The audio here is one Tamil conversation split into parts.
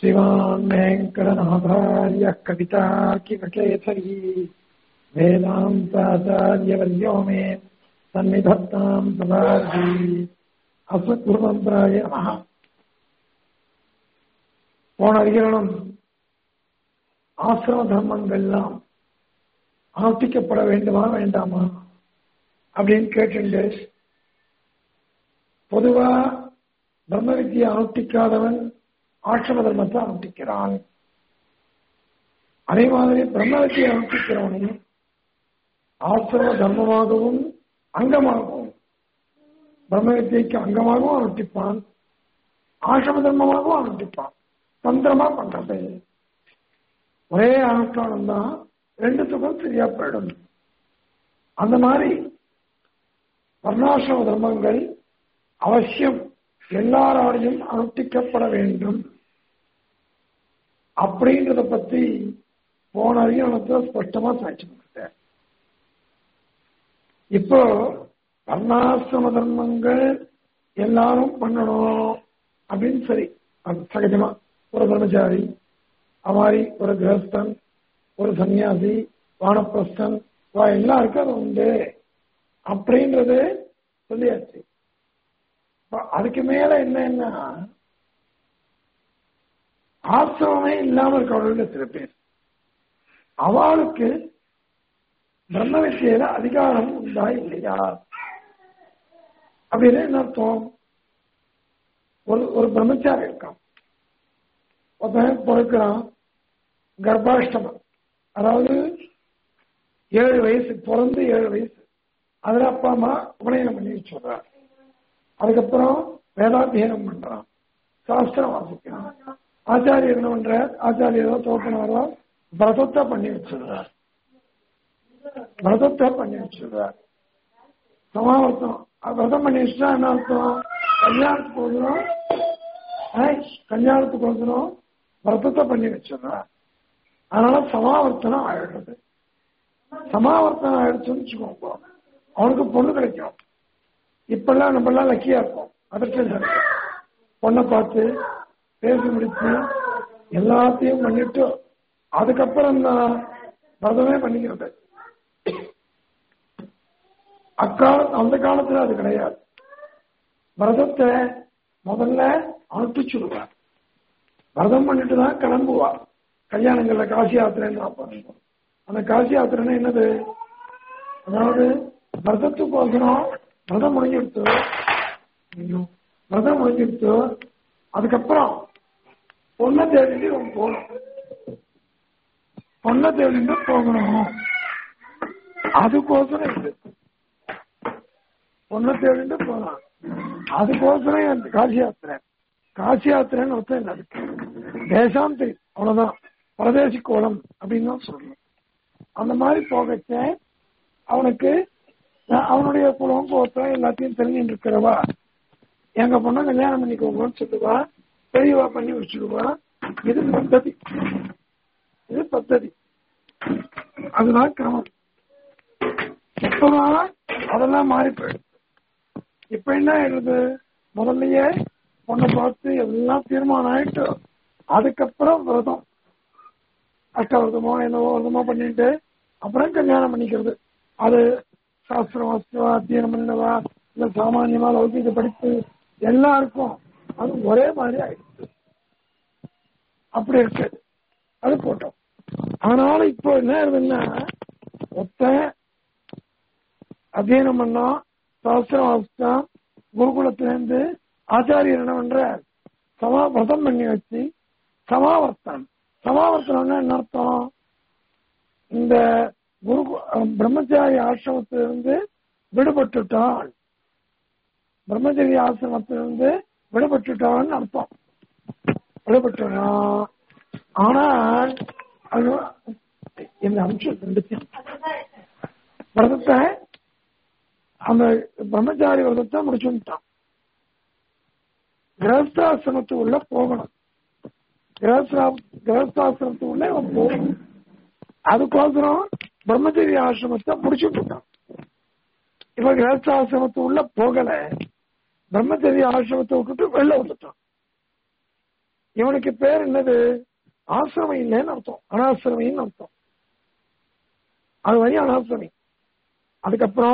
श्रीमान् वेङ्कटनाथार्यः कवितार्किककेसरी वेदान्ताचार्यवर्यो मे सन्निधत्ताम् सदार्जी அஸ்மத்குருமந்திராய நம போன அதிகரணம் ஆசிரம தர்மங்கள்லாம் ஆர்த்திக்கப்பட வேண்டுமா வேண்டாமா அப்படின்னு கேட்டு பொதுவா பிரம்ம வித்தியை அனுஷ்டிக்காதவன் ஆசிரம தர்மத்தை அனுஷ்டிக்கிறான் அதே மாதிரி பிரம்ம வித்தியை அனுஷ்டிக்கிறவனும் ஆசிரம தர்மமாகவும் அங்கமாகவும் பிரம்ம வித்தியைக்கு அங்கமாகவும் அனுஷ்டிப்பான் ஆசிரம தர்மமாகவும் அனுஷ்டிப்பான் தந்திரமா பண்றது ஒரே அனுஷ்டானம் தான் ரெண்டுத்துக்கும் சரியா போயிடும் அந்த மாதிரி வர்ணாசிரம தர்மங்கள் அவசியம் எல்லாராலையும் அனுஷ்டிக்கப்பட வேண்டும் அப்படின்றத பத்தி போன அதிகாரத்துல ஸ்பஷ்டமா சாட்சி கொடுத்தேன் இப்போ வர்ணாசிரம தர்மங்கள் எல்லாரும் பண்ணணும் அப்படின்னு சரி அது சகஜமா ஒரு பிரம்மச்சாரி அது மாதிரி ஒரு கிரகஸ்தன் ஒரு சன்னியாசி வானப்பிரஸ்தன் எல்லாருக்கும் அது உண்டு அப்படின்றது சொல்லியாச்சு அதுக்கு மேல என்னன்னா ஆசிரமே இல்லாம இருக்கவர்கள் சில பேர் அவளுக்கு பிரம்ம வித்தியில அதிகாரம் உண்டா இல்லையா அப்படின்னு என்ன அர்த்தம் ஒரு ஒரு பிரம்மச்சாரி இருக்கான் ஒருத்தன் பிறக்கிறான் கர்ப்பாஷ்டமம் அதாவது ஏழு வயசு பிறந்து ஏழு வயசு அதுல அப்பா அம்மா உபநயனம் பண்ணி வச்சுடுறார் அதுக்கப்புறம் வேதாத்தியனம் பண்றான் சாஸ்திரம் வாசிக்கிறான் ஆச்சாரியர் என்ன பண்ற ஆச்சாரியரோ தோட்டனாரோ விரதத்தை பண்ணி வச்சிடுறார் விரதத்தை பண்ணி வச்சிடுறார் சமாவர்த்தம் விரதம் பண்ணி வச்சுட்டா என்ன அர்த்தம் கல்யாணத்துக்கு வந்துடும் கல்யாணத்துக்கு வந்துடும் விரதத்தை பண்ணி வச்சிடுறார் அதனால சமாவர்த்தனம் ஆயிடுறது சமாவர்த்தனம் ஆயிடுச்சுன்னு வச்சுக்கோங்க அவனுக்கு பொண்ணு கிடைக்கும் இப்பெல்லாம் நம்ம எல்லாம் லக்கியா இருப்போம் அதற்கு பொண்ணை பார்த்து பேசி முடிச்சு எல்லாத்தையும் பண்ணிட்டு அதுக்கப்புறம் தான் விரதமே பண்ணிக்கிறது அக்கால அந்த காலத்துல அது கிடையாது விரதத்தை முதல்ல அனுப்பிச்சுடுவார் விரதம் பண்ணிட்டு தான் கிளம்புவா கல்யாணங்கள்ல காசி யாத்திரைன்னு பண்ணுவோம் அந்த காசி யாத்திரைன்னா என்னது அதாவது விரதத்துக்கோசரம் விரதம் முடிஞ்சிடுத்து விரதம் முடிஞ்சிடுத்து அதுக்கப்புறம் பொண்ணை தேடிட்டு போகணும் பொண்ணை தேடிட்டு போகணும் அதுக்கோசரம் இது பொண்ணை தேடிட்டு போகலாம் அதுக்கோசரம் அந்த காசி யாத்திரை காசி யாத்திரைன்னு அர்த்தம் என்ன தேசாந்திரி அவ்வளவுதான் பரதேசி கோலம் அப்படின்னு தான் சொல்லணும் அந்த மாதிரி போகச்ச அவனுக்கு அவனுடைய குலம் கோத்திரம் எல்லாத்தையும் தெரிஞ்சுட்டு இருக்கிறவா எங்க பொண்ணை கல்யாணம் பண்ணிக்கோங்கன்னு சொல்லுவா பெரியவா பண்ணி வச்சுடுவா இது பத்ததி இது பத்ததி அதுதான் கிரமம் எப்பதான் அதெல்லாம் மாறி போயிடுது இப்ப என்ன ஆயிடுது முதல்லயே பொண்ணை பார்த்து எல்லாம் தீர்மானம் ஆயிட்டு அதுக்கப்புறம் விரதம் அஷ்டவிரதமோ என்னவோ விரதமோ பண்ணிட்டு அப்புறம் கல்யாணம் பண்ணிக்கிறது அது சாஸ்திரம் வாஸ்துவா அத்தியனம் பண்ணவா இல்ல சாமானியமா லௌகிக படிப்பு எல்லாருக்கும் அது ஒரே மாதிரி ஆயிடுச்சு அப்படி இருக்கு அது போட்டோம் அதனால இப்போ என்ன ஆகுதுன்னா ஒத்த அத்தியனம் பண்ணோம் சாஸ்திரம் வாசித்தான் குருகுலத்திலேருந்து ஆச்சாரியர் என்ன பண்ற சமா விரதம் பண்ணி வச்சு சமாவர்த்தனம் சமாவர்த்தனம்னா என்ன அர்த்தம் இந்த குரு பிரம்மச்சாரி ஆசிரமத்திலிருந்து விடுபட்டுட்டான் பிரம்மச்சரிய ஆசிரமத்திலிருந்து விடுபட்டுட்டான்னு அர்த்தம் விடுபட்டுறான் ஆனால் அது இந்த அம்சம் ரெண்டுத்தையும் விரதத்தை அந்த பிரம்மச்சாரி விரதத்தை முடிச்சுட்டான் கிரகஸ்தாசிரமத்து உள்ள போகணும் கிரகஸ்தாசிரமத்து உள்ள அவன் போகணும் அதுக்கோசரம் பிரம்மச்சரிய ஆசிரமத்தை முடிச்சுட்டு இருக்கான் இப்ப கிரகஸ்தாசிரமத்து உள்ள போகல பிரம்மச்சரிய ஆசிரமத்தை விட்டுட்டு வெளில வந்துட்டான் இவனுக்கு பேர் என்னது ஆசிரமம் இல்லைன்னு அர்த்தம் அனாசிரமின்னு அர்த்தம் அது வழி அனாசிரமி அதுக்கப்புறம்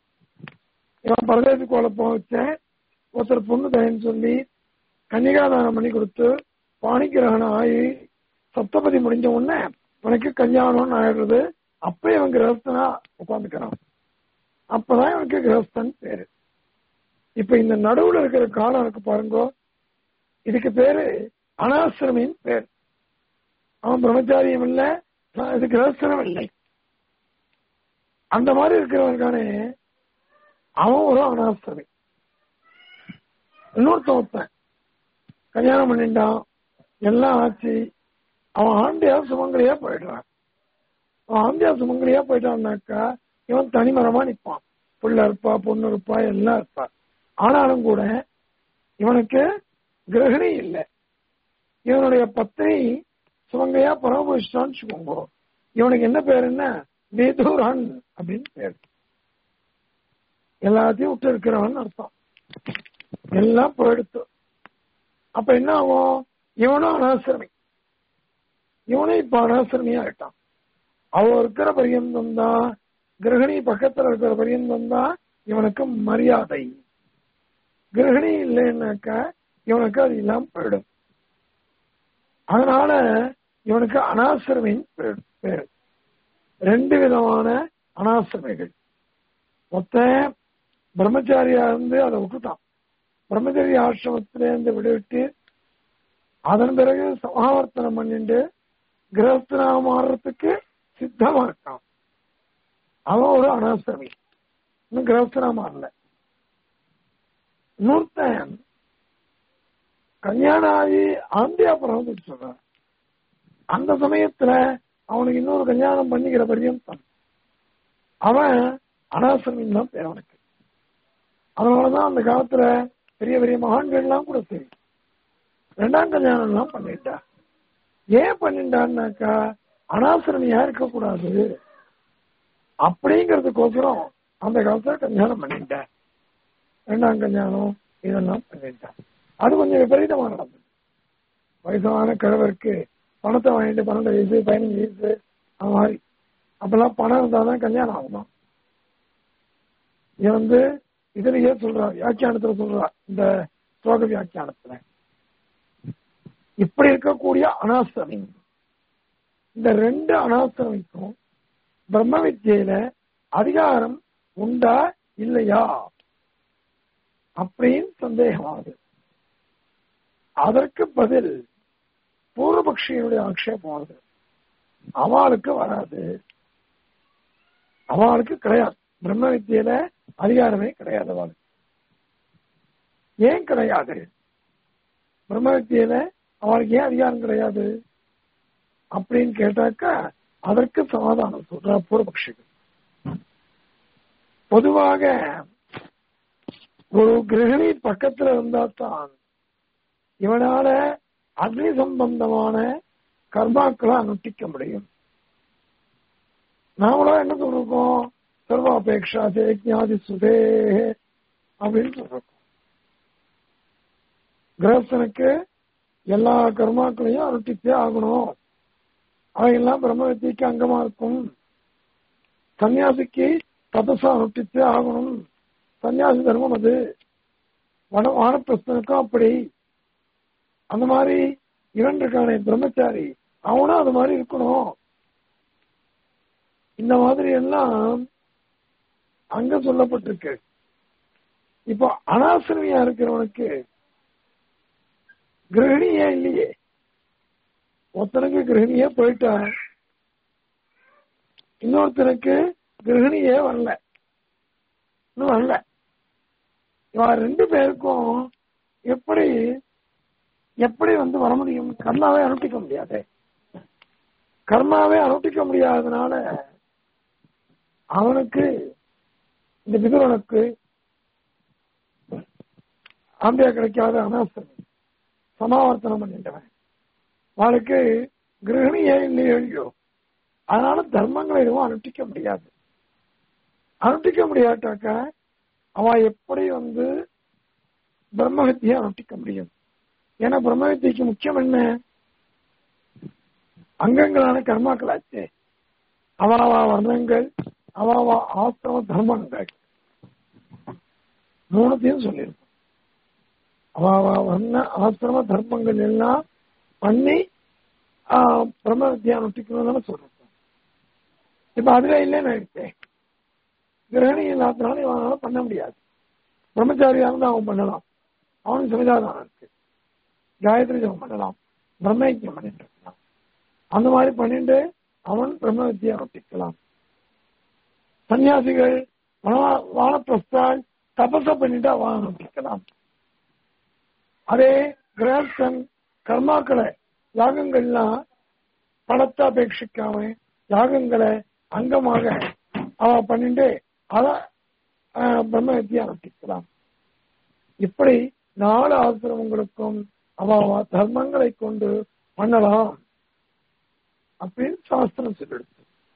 இவன் பரதேசி கோல போக வச்சேன் ஒருத்தர் பொண்ணு தயன்னு சொல்லி கன்னிகாதானம் பண்ணி கொடுத்து பாணிகிரகணம் ஆகி சப்தபதி முடிஞ்ச உடனே உனக்கு கல்யாணம்னு ஆயிடுறது அப்ப இவன் கிரகஸ்தனா உட்காந்துக்கிறான் அப்பதான் இவனுக்கு கிரகஸ்தன் பேரு இப்ப இந்த நடுவுல இருக்கிற காலம் இருக்கு பாருங்க இதுக்கு பேரு அனாசிரமின் பேர் அவன் பிரம்மச்சாரியம் இல்ல இது கிரகஸ்தனம் இல்லை அந்த மாதிரி இருக்கிறவனுக்கானே அவன் ஒரு அனாசிரமி இன்னொருத்தன் ஒருத்தன் கல்யாணம் பண்ணிட்டான் எல்லாம் ஆச்சு அவன் ஆண்டியா சுமங்கலியா போயிடுறான் அவன் ஆண்டியா சுமங்கலியா போயிட்டான்னாக்கா இவன் தனிமரமா நிற்பான் புள்ள இருப்பா பொண்ணு இருப்பா எல்லாம் இருப்பா ஆனாலும் கூட இவனுக்கு கிரகணி இல்லை இவனுடைய பத்னி சுமங்கையா பராமரிச்சிட்டான்னு வச்சுக்கோங்க இவனுக்கு என்ன பேர் என்ன வேதூரன் அப்படின்னு பேர் எல்லாத்தையும் விட்டு இருக்கிறவன் அர்த்தம் எல்லாம் போயிடுத்து அப்ப என்ன ஆகும் இவனும் அனாசிரமி இவனும் இப்ப அனாசிரமியா ஆயிட்டான் அவ இருக்கிற பரியந்தம் தான் கிரகணி பக்கத்துல இருக்கிற பரியந்தம் தான் இவனுக்கு மரியாதை கிரகணி இல்லைன்னாக்கா இவனுக்கு அது இல்லாம போயிடும் அதனால இவனுக்கு அனாசிரமின் பேரு ரெண்டு விதமான அனாசிரமிகள் மொத்த பிரம்மச்சாரியா இருந்து அதை விட்டுட்டான் பிரம்மச்சரிய ஆசிரமத்திலேருந்து விடுவிட்டு அதன் பிறகு சமாவர்த்தனம் பண்ணிட்டு கிரகஸ்தனா மாறுறதுக்கு சித்தமா இருக்கான் அவன் ஒரு அனாசிரமி இன்னும் கிரகஸ்தனா மாறல இன்னொருத்தன் கல்யாணம் ஆகி ஆண்டியா பிறந்து சொல்றான் அந்த சமயத்துல அவனுக்கு இன்னொரு கல்யாணம் பண்ணிக்கிற பரியந்தம் அவன் அனாசிரமின் தான் பேர் அவனுக்கு அதனாலதான் அந்த காலத்துல பெரிய பெரிய மகான்கள் எல்லாம் கூட சரி ரெண்டாம் கல்யாணம் எல்லாம் பண்ணிட்டா ஏன் பண்ணிட்டான்னாக்கா அனாசிரமியா இருக்கக்கூடாது அப்படிங்கிறதுக்கோசரம் அந்த காலத்துல கல்யாணம் பண்ணிட்டேன் ரெண்டாம் கல்யாணம் இதெல்லாம் பண்ணிட்டேன் அது கொஞ்சம் விபரீதமா நடந்தது வயசான கிழவருக்கு பணத்தை வாங்கிட்டு பன்னெண்டு வயசு பதினஞ்சு வயசு அது மாதிரி அப்பெல்லாம் பணம் இருந்தாதான் கல்யாணம் ஆகணும் இவன் வந்து இதுலயே சொல்றா வியாக்கியானத்துல சொல்றா இந்த ஸ்லோக வியாக்கியானத்துல இப்படி இருக்கக்கூடிய அனாசிரமி இந்த ரெண்டு அனாசிரமிக்கும் பிரம்ம வித்தியில அதிகாரம் உண்டா இல்லையா அப்படின்னு சந்தேகமாகுது அதற்கு பதில் பூர்வபக்ஷியினுடைய ஆக்ஷேபம் வருது அவளுக்கு வராது அவளுக்கு கிடையாது பிரம்ம வித்தியில அதிகாரமே கிடையாது அவளுக்கு ஏன் கிடையாது பிரம்ம வித்தியில அவளுக்கு ஏன் அதிகாரம் கிடையாது அப்படின்னு கேட்டாக்கா அதற்கு சமாதானம் சொல்ற பூர்வபக்ஷிகள் பொதுவாக ஒரு கிரகணி பக்கத்துல இருந்தா தான் இவனால அக்னி சம்பந்தமான கர்மாக்களை அனுஷ்டிக்க முடியும் நாமளும் என்ன சொல்றோம் சர்வாபேக்ஷா சேஜாதி சுதே அப்படின்னு சொல்றோம் கிரகஸ்தனுக்கு எல்லா கர்மாக்களையும் அனுஷ்டித்தே ஆகணும் அவையெல்லாம் பிரம்மவித்திக்கு அங்கமா இருக்கும் சன்னியாசிக்கு தபசா அனுஷ்டித்தே ஆகணும் சன்னியாசி தர்மம் அது வன வானப்பிரஸ்தனுக்கும் அப்படி அந்த மாதிரி இவன் இருக்கானே பிரம்மச்சாரி அவனும் அது மாதிரி இருக்கணும் இந்த மாதிரி எல்லாம் அங்க சொல்லப்பட்டிருக்கு இப்போ அனாசிரமியா இருக்கிறவனுக்கு கிரகணியே இல்லையே ஒருத்தனுக்கு கிரகணியே போயிட்டா இன்னொருத்தனுக்கு கிரகணியே வரல இன்னும் வரல இவன் ரெண்டு பேருக்கும் எப்படி எப்படி வந்து வர முடியும் கர்மாவே அனுஷ்டிக்க முடியாது கர்மாவே அனுஷ்டிக்க முடியாததுனால அவனுக்கு இந்த விதுரனுக்கு ஆம்பியா கிடைக்காத அனாசனம் சமாவர்த்தனம் பண்ணிட்டவன் அவனுக்கு கிரகணியே இல்லையோ இல்லையோ அதனால தர்மங்களை எதுவும் அனுஷ்டிக்க முடியாது அனுஷ்டிக்க முடியாட்டாக்க அவன் எப்படி வந்து பிரம்ம வித்தியை அனுஷ்டிக்க முடியும் ஏன்னா பிரம்ம வித்தியக்கு முக்கியம் என்ன அங்கங்களான கர்மாக்களாச்சு அவாவா வர்ணங்கள் அவாவா ஆசிரம தர்மங்கள் மூணுத்தையும் சொல்லியிருக்கோம் அவாவா வர்ண ஆசிரம தர்மங்கள் எல்லாம் பண்ணி ஆஹ், பிரம்ம வித்தியா நொட்டிக்கணும்னு சொல்றோம் இப்ப அதுல இல்லைன்னு இருக்கேன் கிரகணி இல்லாதனால இவனால பண்ண முடியாது பிரம்மச்சாரியா இருந்தா அவன் பண்ணலாம் அவனுக்கு சமிதாதானம் இருக்கு காயத்ரி ஜபம் பண்ணலாம் பிரம்மயஜம் பண்ணிட்டு இருக்கலாம் அந்த மாதிரி பண்ணிட்டு அவன் பிரம்ம வித்தியா நொட்டிக்கலாம் சன்னியாசிகள் வன- வானப்பிரஸ்தால் தபச பண்ணிட்டு அவன் நொட்டிக்கலாம் அதே கிரகஸ்தன் கர்மாக்களை யாகங்கள்லாம் பணத்தை அபேட்சிக்காம யாகங்களை அங்கமாக அவ பண்ணிட்டு அத ஆஹ், பிரம்ம வித்தியா நட்டிக்கலாம் இப்படி நாலு ஆசிரமங்களுக்கும் அவ அவ தர்மங்களை கொண்டு பண்ணலாம் அப்படின்னு சாஸ்திரம் சொல்லிடுச்சு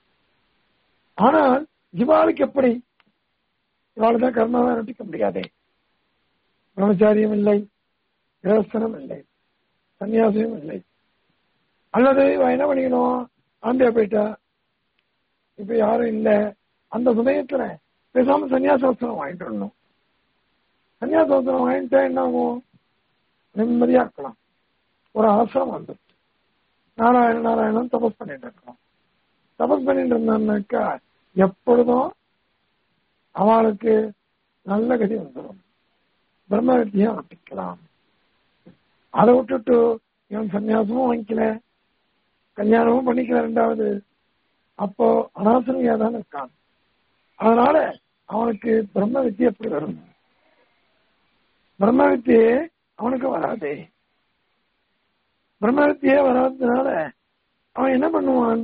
ஆனால் இவாளுக்கு எப்படி இவாள் தான் கர்மாவை நட்டிக்க முடியாதே பிரம்மச்சாரியம் இல்லை கிரகஸ்தனம் இல்லை சன்னியாசியும் இல்லை அல்லது இவ என்ன பண்ணிக்கணும் ஆந்தியா போயிட்டா இப்ப யாரும் இல்ல அந்த சமயத்துல பேசாம சன்னியாசவசனம் வாங்கிட்டு வரணும் சன்னியாசவசனம் வாங்கிட்டா என்ன ஆகும் நிம்மதியா இருக்கலாம் ஒரு ஆசிரமம் வந்துருச்சு நாராயண நாராயணன் தபஸ் பண்ணிட்டு இருக்கணும் தபஸ் பண்ணிட்டு இருந்தான்னாக்கா எப்பொழுதும் அவளுக்கு நல்ல கதி வந்துடும் பிரம்ம வித்தியை வட்டிக்கலாம் அதை விட்டுட்டு இவன் சன்னியாசமும் வாங்கிக்கல கல்யாணமும் பண்ணிக்கல ரெண்டாவது அப்போ அனாசனியா தான் இருக்கான் அதனால அவனுக்கு பிரம்ம வித்தியை எப்படி வரும் பிரம்ம வித்தியே அவனுக்கு வராதே பிரம்ம வித்தியே வராததுனால அவன் என்ன பண்ணுவான்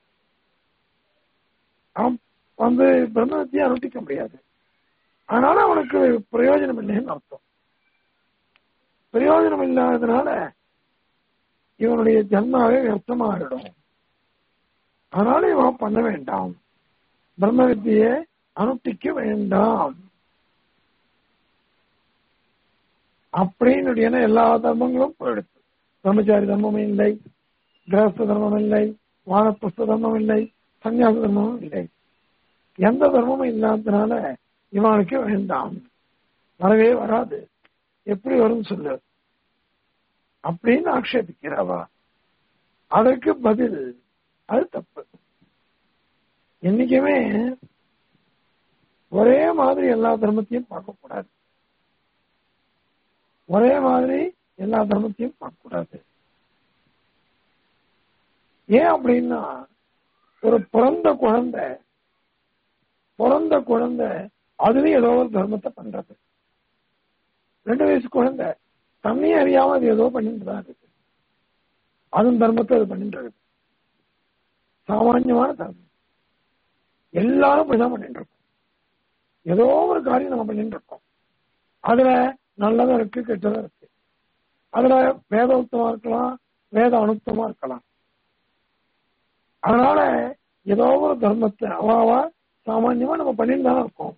அவன் வந்து பிரம்ம வித்தியை அனுஷ்டிக்க முடியாது அதனால அவனுக்கு பிரயோஜனம் இல்லைன்னு அர்த்தம் பிரயோஜனம் இல்லாததுனால இவனுடைய ஜன்மாவே வியர்த்தமாகிடும் அதனால இவன் பண்ண வேண்டாம் பிரம்ம வித்தியை அனுஷ்டிக்க வேண்டாம் அப்படின்னு ஏன்னா எல்லா தர்மங்களும் போயிடுச்சு பிரம்மச்சாரி தர்மமும் இல்லை கிரகஸ்த தர்மம் இல்லை வானப்பிரஸ்த தர்மம் இல்லை சன்னியாச தர்மமும் இல்லை எந்த தர்மமும் இல்லாததுனால இவனுக்கு வேண்டாம் வரவே வராது எப்படி வரும் சொல்லு அப்படின்னு ஆக்ஷேபிக்கிறவா அதற்கு பதில் அது தப்பு என்னைக்குமே ஒரே மாதிரி எல்லா தர்மத்தையும் பார்க்கக்கூடாது ஒரே மாதிரி எல்லா தர்மத்தையும் பார்க்கக்கூடாது ஏன் அப்படின்னா ஒரு பிறந்த குழந்தை பிறந்த குழந்தை அதுலயும் ஏதோ ஒரு தர்மத்தை பண்றது ரெண்டு வயசு குழந்தை தன்னையே அறியாம அது ஏதோ பண்ணிட்டு தான் இருக்கு அதுவும் தர்மத்தை அது பண்ணிட்டு இருக்கு சாமான்யமான தர்மம் எல்லாரும் இப்படிதான் பண்ணிட்டு இருக்கோம் ஏதோ ஒரு காரியம் நம்ம பண்ணிட்டு இருக்கோம் அதுல நல்லதும் இருக்கு கெட்டதும் இருக்கு அதுல வேதோக்தமா இருக்கலாம் வேத அனுத்தமா இருக்கலாம் அதனால ஏதோ ஒரு தர்மத்தை அவாவா சாமான்யமா நம்ம பண்ணிட்டு தானே இருக்கோம்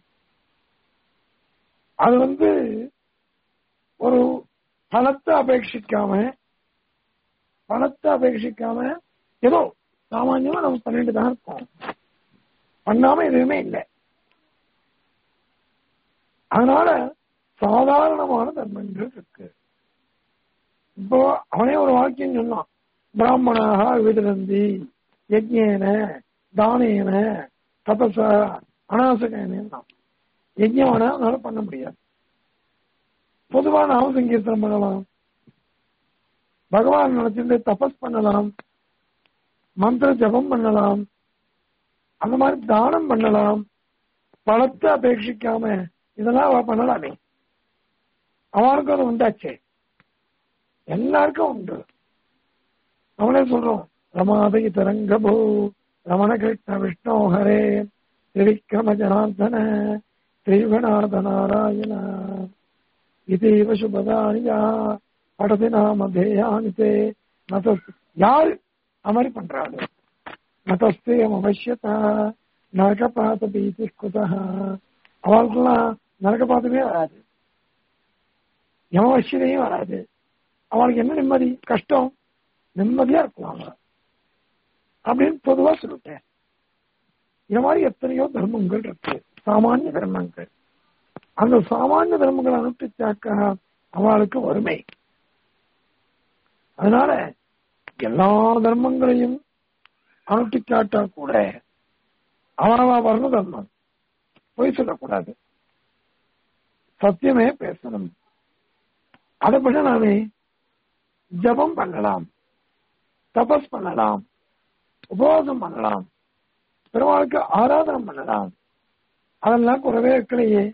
அது வந்து ஒரு பணத்தை அபேட்சிக்காம பணத்தை அபேட்சிக்காம ஏதோ சாமான்யமா நம்ம பண்ணிட்டு தான் இருக்கோம் பண்ணாம எதுவுமே இல்லை அதனால சாதாரணமான தர்மங்கள் இருக்கு இப்போ அவனே ஒரு வாக்கியம் சொன்னான் பிராமணாக விதிரந்தி யஜ்யேன தானேன தபச அனாசகேனா யஜ்யம் வேணா அவனால பண்ண முடியாது பொதுவா நாம சங்கீர்த்தனம் பண்ணலாம் பகவான் நினைச்சிருந்து தபஸ் பண்ணலாம் மந்திர ஜபம் பண்ணலாம் அந்த மாதிரி தானம் பண்ணலாம் பணத்தை அபேட்சிக்காம இதெல்லாம் அவ பண்ணலாமே அவனுக்கும் அது உண்டாச்சே எல்லாருக்கும் உண்டு அவனே சொல்றோம் ரமாதை தரங்கபோ ரமண கிருஷ்ண விஷ்ணோ ஹரே திரிவிக்ரம ஜனார்தன திரிகுணார்த நாராயண இதேவ சுபதானியா படதி நாம தேயானிதே நதஸ் யாரு அது மாதிரி பண்றாரு நதஸ்தேயம் அவசியதா நரகபாத பீதி குதா அவளுக்கெல்லாம் நரகபாதமே வராது யமவசியதையும் வராது அவனுக்கு என்ன நிம்மதி கஷ்டம் நிம்மதியா இருக்கலாம் அவன். அப்படின்னு பொதுவா சொல்லிட்டேன் இந்த மாதிரி எத்தனையோ தர்மங்கள் இருக்கு சாமானிய தர்மங்கள் அந்த சாமானிய தர்மங்களை அனுப்பிச்சாக்கா அவளுக்கு வறுமை அதனால எல்லா தர்மங்களையும் அனுப்பிச்சாட்டா கூட அவனவா வர்ண தர்மம் பொய் சொல்லக்கூடாது சத்தியமே பேசணும் அதை பண்ண நாமே ஜபம் பண்ணலாம் தபஸ் பண்ணலாம் உபவாசம் பண்ணலாம் பெருமாளுக்கு ஆராதனம் பண்ணலாம் அதெல்லாம் குறவே இருக்கலையே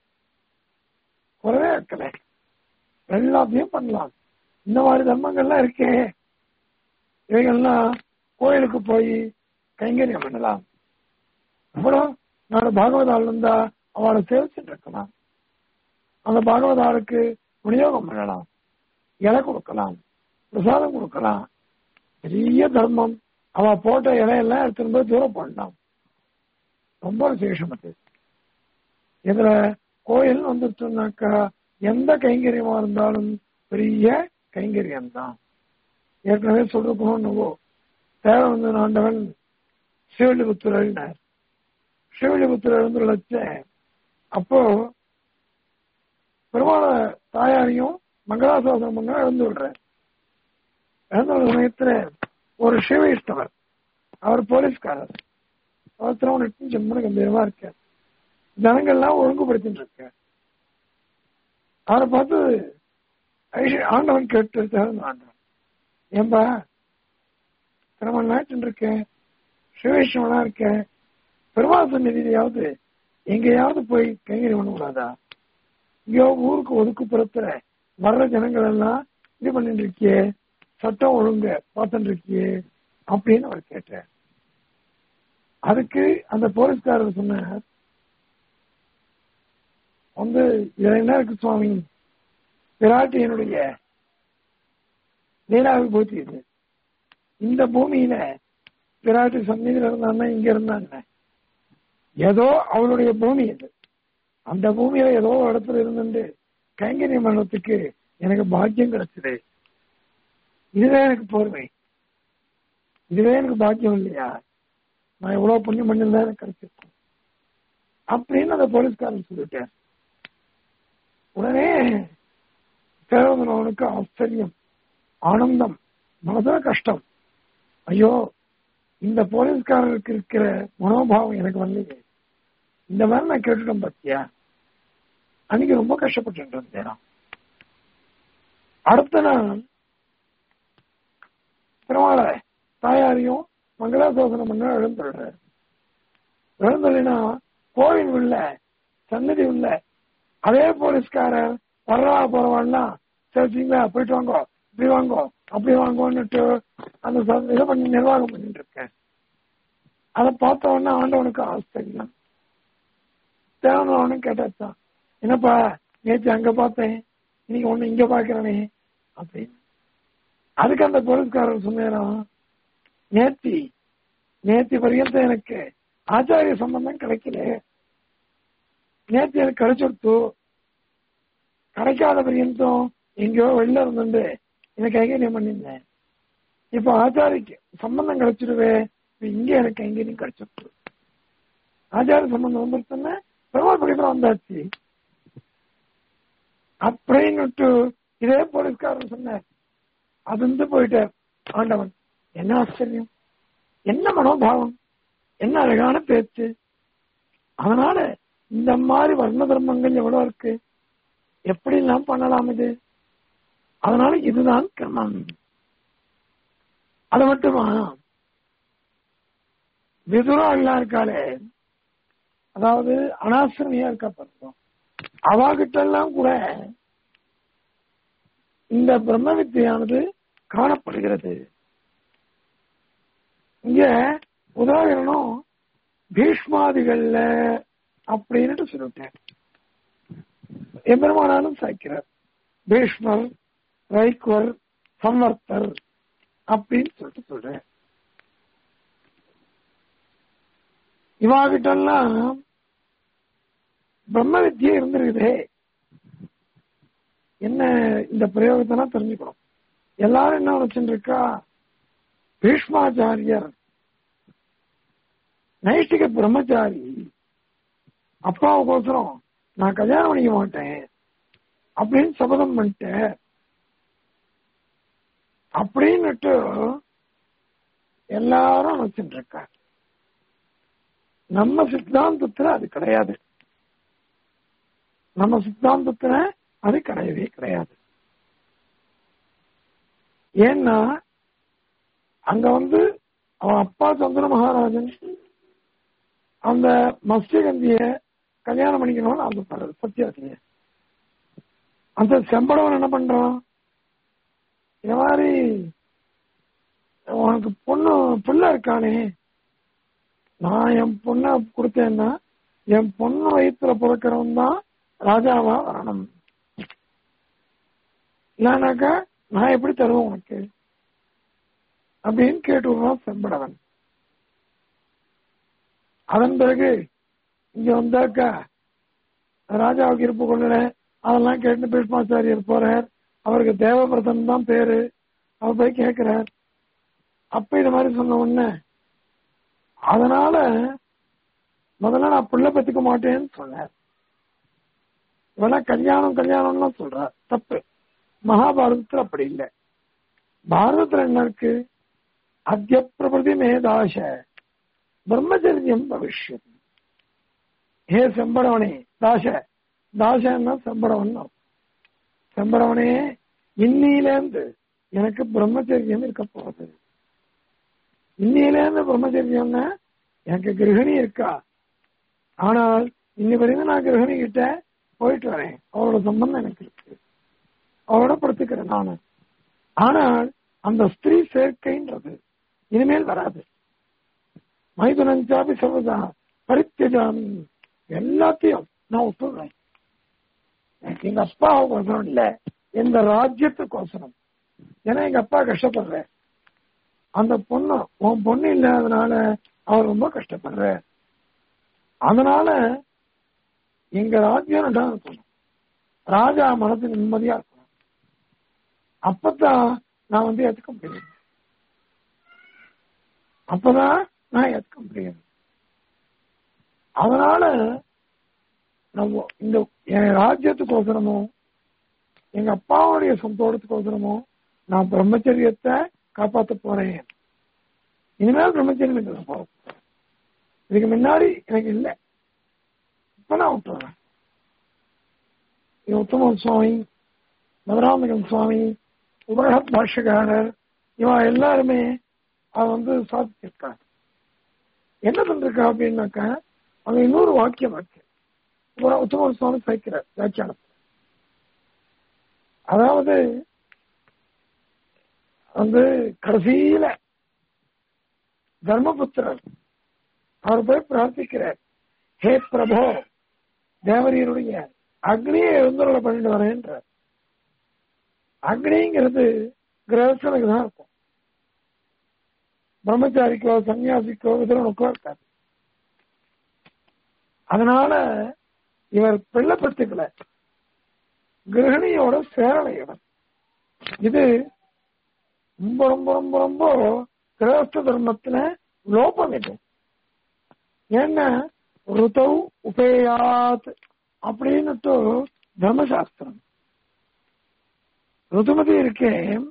குறவே இருக்கல எல்லாத்தையும் பண்ணலாம் இந்த மாதிரி தர்மங்கள்லாம் இருக்கே இவைகள்லாம் கோயிலுக்கு போய் கைங்கரியம் பண்ணலாம் அப்புறம் நான் பாகவதால் இருந்தா அவளை சேவிச்சுட்டு இருக்கலாம் அந்த பாகவதாளுக்கு விநியோகம் பண்ணலாம் இலை கொடுக்கலாம் பிரசாதம் கொடுக்கலாம் பெரிய தர்மம் அவ போட்ட இலையெல்லாம் எடுத்துட்டு போய் தூரம் போடலாம் ரொம்ப விசேஷம் அது இதுல கோயில் வந்துட்டோம்னாக்கா எந்த கைங்கரியமா இருந்தாலும் பெரிய கைங்கரியம் தான் ஏற்கனவே சொல்லிருக்கணும் என்னவோ தேவை வந்து ஆண்டவன் சிவலிபுத்திரர் சிவலிபுத்திரர் வந்து வச்ச அப்போ பெருமாள தாயாரையும் மங்களாசாசனம் பண்ண இழந்து விடுறார் இழந்து விடுற சமயத்துல ஒரு சிவைஷ்டவர் அவர் போலீஸ்காரர் அவர் திருவண்ணு செம்மனு கம்பீரமா இருக்கார் ஜனங்கள்லாம் ஒழுங்குபடுத்திட்டு இருக்க அவரை பார்த்து ஐஷ- ஆண்டவன் கேட்டு தகுந்த ஆண்டவன் ஏன்பா திருமண நாட்டு இருக்கேன் சிவேஷ்வனா இருக்கேன் பெருமாள் சந்நிதியிலையாவது எங்கேயாவது போய் கைங்கறி பண்ண கூடாதா இங்கேயோ ஊருக்கு ஒதுக்குப்புறத்துல வர்ற ஜனங்கள் எல்லாம் இது பண்ணிட்டு இருக்கியே சட்டம் ஒழுங்க பார்த்துட்டு இருக்கியே அப்படின்னு அவர் கேட்டார் அதுக்கு அந்த போலீஸ்காரர் சொன்னார் வந்து இதுல என்ன இருக்கு சுவாமி பிராட்டியனுடைய லீலா விபூதி இது இந்த பூமியில பிராட்டி சந்நிதியில இருந்தான்னா இங்க இருந்தாங்க ஏதோ அவளுடைய பூமி இது அந்த பூமியில ஏதோ ஒரு இடத்துல இருந்துட்டு கைங்கரியம் பண்ணத்துக்கு எனக்கு பாக்கியம் கிடைச்சது இதுவே எனக்கு போர்வை இதுவே எனக்கு பாக்கியம் இல்லையா நான் எவ்வளவு புண்ணியம் பண்ணிருந்தா எனக்கு கிடைச்சிருக்கும் அப்படின்னு அந்த போலீஸ்காரன் சொல்லிட்டேன் உடனே தேவதனவனுக்கு ஆச்சரியம் ஆனந்தம் மனதுல கஷ்டம் ஐயோ இந்த போலீஸ்காரருக்கு இருக்கிற மனோபாவம் எனக்கு வரலையே இந்த மாதிரி நான் கேட்டுட்டேன் பாத்தியா அன்னைக்கு ரொம்ப கஷ்டப்பட்டு இருந்தேன் நான். அடுத்த நாள் பெருமாள தாயாரையும் மங்களாசாசனம் பண்ண எழுந்துடுற எழுந்துனா கோவில் உள்ள சன்னதி உள்ள அதே போலீஸ்காரர் வர்றவா போறவாள்னா சரிங்களா போயிட்டு வாங்கோ இப்படி வாங்கோ அப்படி வாங்கோன்னுட்டு அந்த ச- இதை பண்ணி நிர்வாகம் பண்ணிட்டு இருக்கேன் அதை பார்த்த உடனே ஆண்டவனுக்கு ஆச்சரியம் தேவனவனும் கேட்டாச்சான் என்னப்பா நேற்று அங்க பார்த்தேன் இன்னைக்கு ஒண்ணு இங்க பாக்குறனே அப்படின்னு அதுக்கு அந்த போலீஸ்காரர் சொன்னேன் நேத்தி நேத்தி பரியந்தம் எனக்கு ஆச்சாரிய சம்பந்தம் கிடைக்கல நேத்து எனக்கு கிடைச்சிருத்து கிடைக்காத பரியந்தம் எங்கேயோ வெளில இருந்துட்டு எனக்கு கைங்கரியம் பண்ணியிருந்தேன் இப்ப ஆச்சாரிக்கு சம்பந்தம் கிடைச்சிருவே இப்ப இங்க எனக்கு கைங்கரியம் கிடைச்சிருத்து ஆச்சார சம்பந்தம் வந்துருச்சுன்னா பெருமாள் படிக்கிற வந்தாச்சு அப்படின்னுட்டு இதே போலீஸ்காரன் சொன்னார் அது வந்து போயிட்டார் ஆண்டவன் என்ன ஆச்சரியம் என்ன மனோபாவம் என்ன அழகான பேச்சு அதனால இந்த மாதிரி வர்ண தர்மங்கள் எவ்வளவு இருக்கு எப்படி எல்லாம் பண்ணலாம் இது அதனால இதுதான் கிரமம் அது மட்டுமா விதுரா எல்லாம் இருக்காளே அதாவது அனாசிரமியா இருக்கா பார்த்தோம் அவாகிட்ட எல்லாம் கூட இந்த பிரம்ம வித்தியானது காணப்படுகிறது இங்க உதாரணம் பீஷ்மாதிகள்ல அப்படின்னுட்டு சொல்லிட்டேன் எம்பெருமானாலும் சாய்க்கிறார் பீஷ்மர் ரைக்வர் சம்வர்த்தர் அப்படின்னு சொல்லிட்டு சொல்றேன் இவாகிட்ட எல்லாம் பிரம்ம வித்தியை இருந்திருக்குதே என்ன இந்த பிரயோகத்தெல்லாம் தெரிஞ்சுக்கணும் எல்லாரும் என்ன நினைச்சுட்டு இருக்கா பீஷ்மாச்சாரியர் நைஷ்டிக பிரம்மச்சாரி அப்பாவுக்கோசரம் நான் கல்யாணம் பண்ணிக்க மாட்டேன் அப்படின்னு சபதம் பண்ணிட்டேன் அப்படின்னுட்டு எல்லாரும் நினைச்சுட்டு இருக்காங்க நம்ம சித்தாந்தத்துல அது கிடையாது நம்ம சித்தாந்தத்துல அது கிடையவே கிடையாது ஏன்னா அங்க வந்து அவன் அப்பா சந்திர மகாராஜன் அந்த மத்ஸ்யகந்திய கல்யாணம் பண்ணிக்கணும்னு ஆசைப்படுறது சத்தியாசிய அந்த செம்படவன் என்ன பண்றான் இந்த மாதிரி உனக்கு பொண்ணு பிள்ளை இருக்கானே நான் என் பொண்ணை கொடுத்தேன்னா என் பொண்ணு வயிற்றுல பிறக்கிறவன் தான் ராஜாவா வரணும் இல்லைனாக்கா நான் எப்படி தருவேன் உனக்கு அப்படின்னு கேட்டு விடுவான் செம்படவன் அதன் பிறகு இங்க வந்தாக்கா ராஜாவுக்கு இருப்பு கொள்ளல அதெல்லாம் கேட்டு பீஷ்மாச்சாரியர் போறார் அவருக்கு தேவபிரதன் தான் பேரு அவர் போய் கேட்கிறார் அப்ப இது மாதிரி சொன்ன உடனே அதனால முதல்ல நான் பிள்ளை பெற்றுக்க மாட்டேன்னு சொன்னார் இவெல்லாம் கல்யாணம் கல்யாணம்னு சொல்றார் தப்பு மகாபாரதத்துல அப்படி இல்லை பாரதத்துல என்ன இருக்கு அத்திய பிரபதி மேதாச பிரம்மச்சரியம் பவிஷ்யம் ஹே செம்படவனே தாச தாசன்னா செம்படவன் அர்த்தம். செம்படவனே இன்னிலேந்து எனக்கு பிரம்மச்சரியம் இருக்க போகுது இன்னிலேருந்து பிரம்மச்சரியம்னா எனக்கு கிரகிணி இருக்கா ஆனால் இன்னி வரைக்கும் நான் கிரகிணி கிட்ட போயிட்டு வரேன் அவரோட சம்பந்தம் எனக்கு இருக்கு அவரோட படுத்துக்கிறேன் நானு ஆனால் அந்த ஸ்திரீ சேர்க்கைன்றது இனிமேல் வராது மைதுனஞ்சாபி சர்வதா பரித்தியஜாமி எல்லாத்தையும் நான் ஒத்துடுறேன் எனக்கு எங்க அப்பாவுக்கோசரம் இல்ல இந்த ராஜ்யத்துக்கோசரம் ஏன்னா எங்க அப்பா கஷ்டப்படுறேன் அந்த பொண்ணு உன் பொண்ணு இல்லாதனால அவர் ரொம்ப கஷ்டப்படுற அதனால எங்க ராஜ்யம் நல்லா இருக்கணும் ராஜா மனசு நிம்மதியா இருக்கணும் அப்பதான் நான் வந்து ஏத்துக்க முடியும் அப்பதான் நான் ஏத்துக்க முடியும் அதனால நம்ம இந்த என் ராஜ்யத்துக்கோசரமோ எங்க அப்பாவுடைய சொந்தோடத்துக்கோசரமோ நான் பிரம்மச்சரியத்தை காப்பாத்த போறேன் இனிமேல் பிரம்மச்சரியம் இல்லை போறோம் இதுக்கு முன்னாடி எனக்கு இல்லை இப்ப நான் விட்டுறேன் இது உத்தமன் சுவாமி மதுராமகன் சுவாமி உபரகத் பாஷகாரர் இவன் எல்லாருமே அவன் வந்து சாதிச்சிருக்காங்க என்ன பண்றா அப்படின்னாக்கா அங்க இன்னொரு வாக்கியம் இருக்கு உபர- உத்தமன் சுவாமி சேர்க்கிறார் வியாக்கியானத்தில் அதாவது வந்து கடைசியில தர்மபுத்திரர் அவர் போய் பிரார்த்திக்கிறார் ஹே பிரபோ தேவரீருடைய அக்னியை எழுந்தருளை பண்ணிட்டு வரேன்றார் அக்னிங்கிறது கிரகஸ்தனுக்கு தான் இருக்கும் பிரம்மச்சாரிக்கோ சன்னியாசிக்கோ விதரனுக்கோ இருக்காது அதனால இவர் பிள்ளை பத்துக்கல கிரகணியோட சேரலை இவர் இது ரொம்ப ரொம்ப ரொம்ப ரொம்ப கிரகஸ்த தர்மத்துல லோபம் இது ஏன்னா ருதவ் உபேயாத் அப்படின்னுட்டு தர்மசாஸ்திரம் ருதுமதி இருக்கே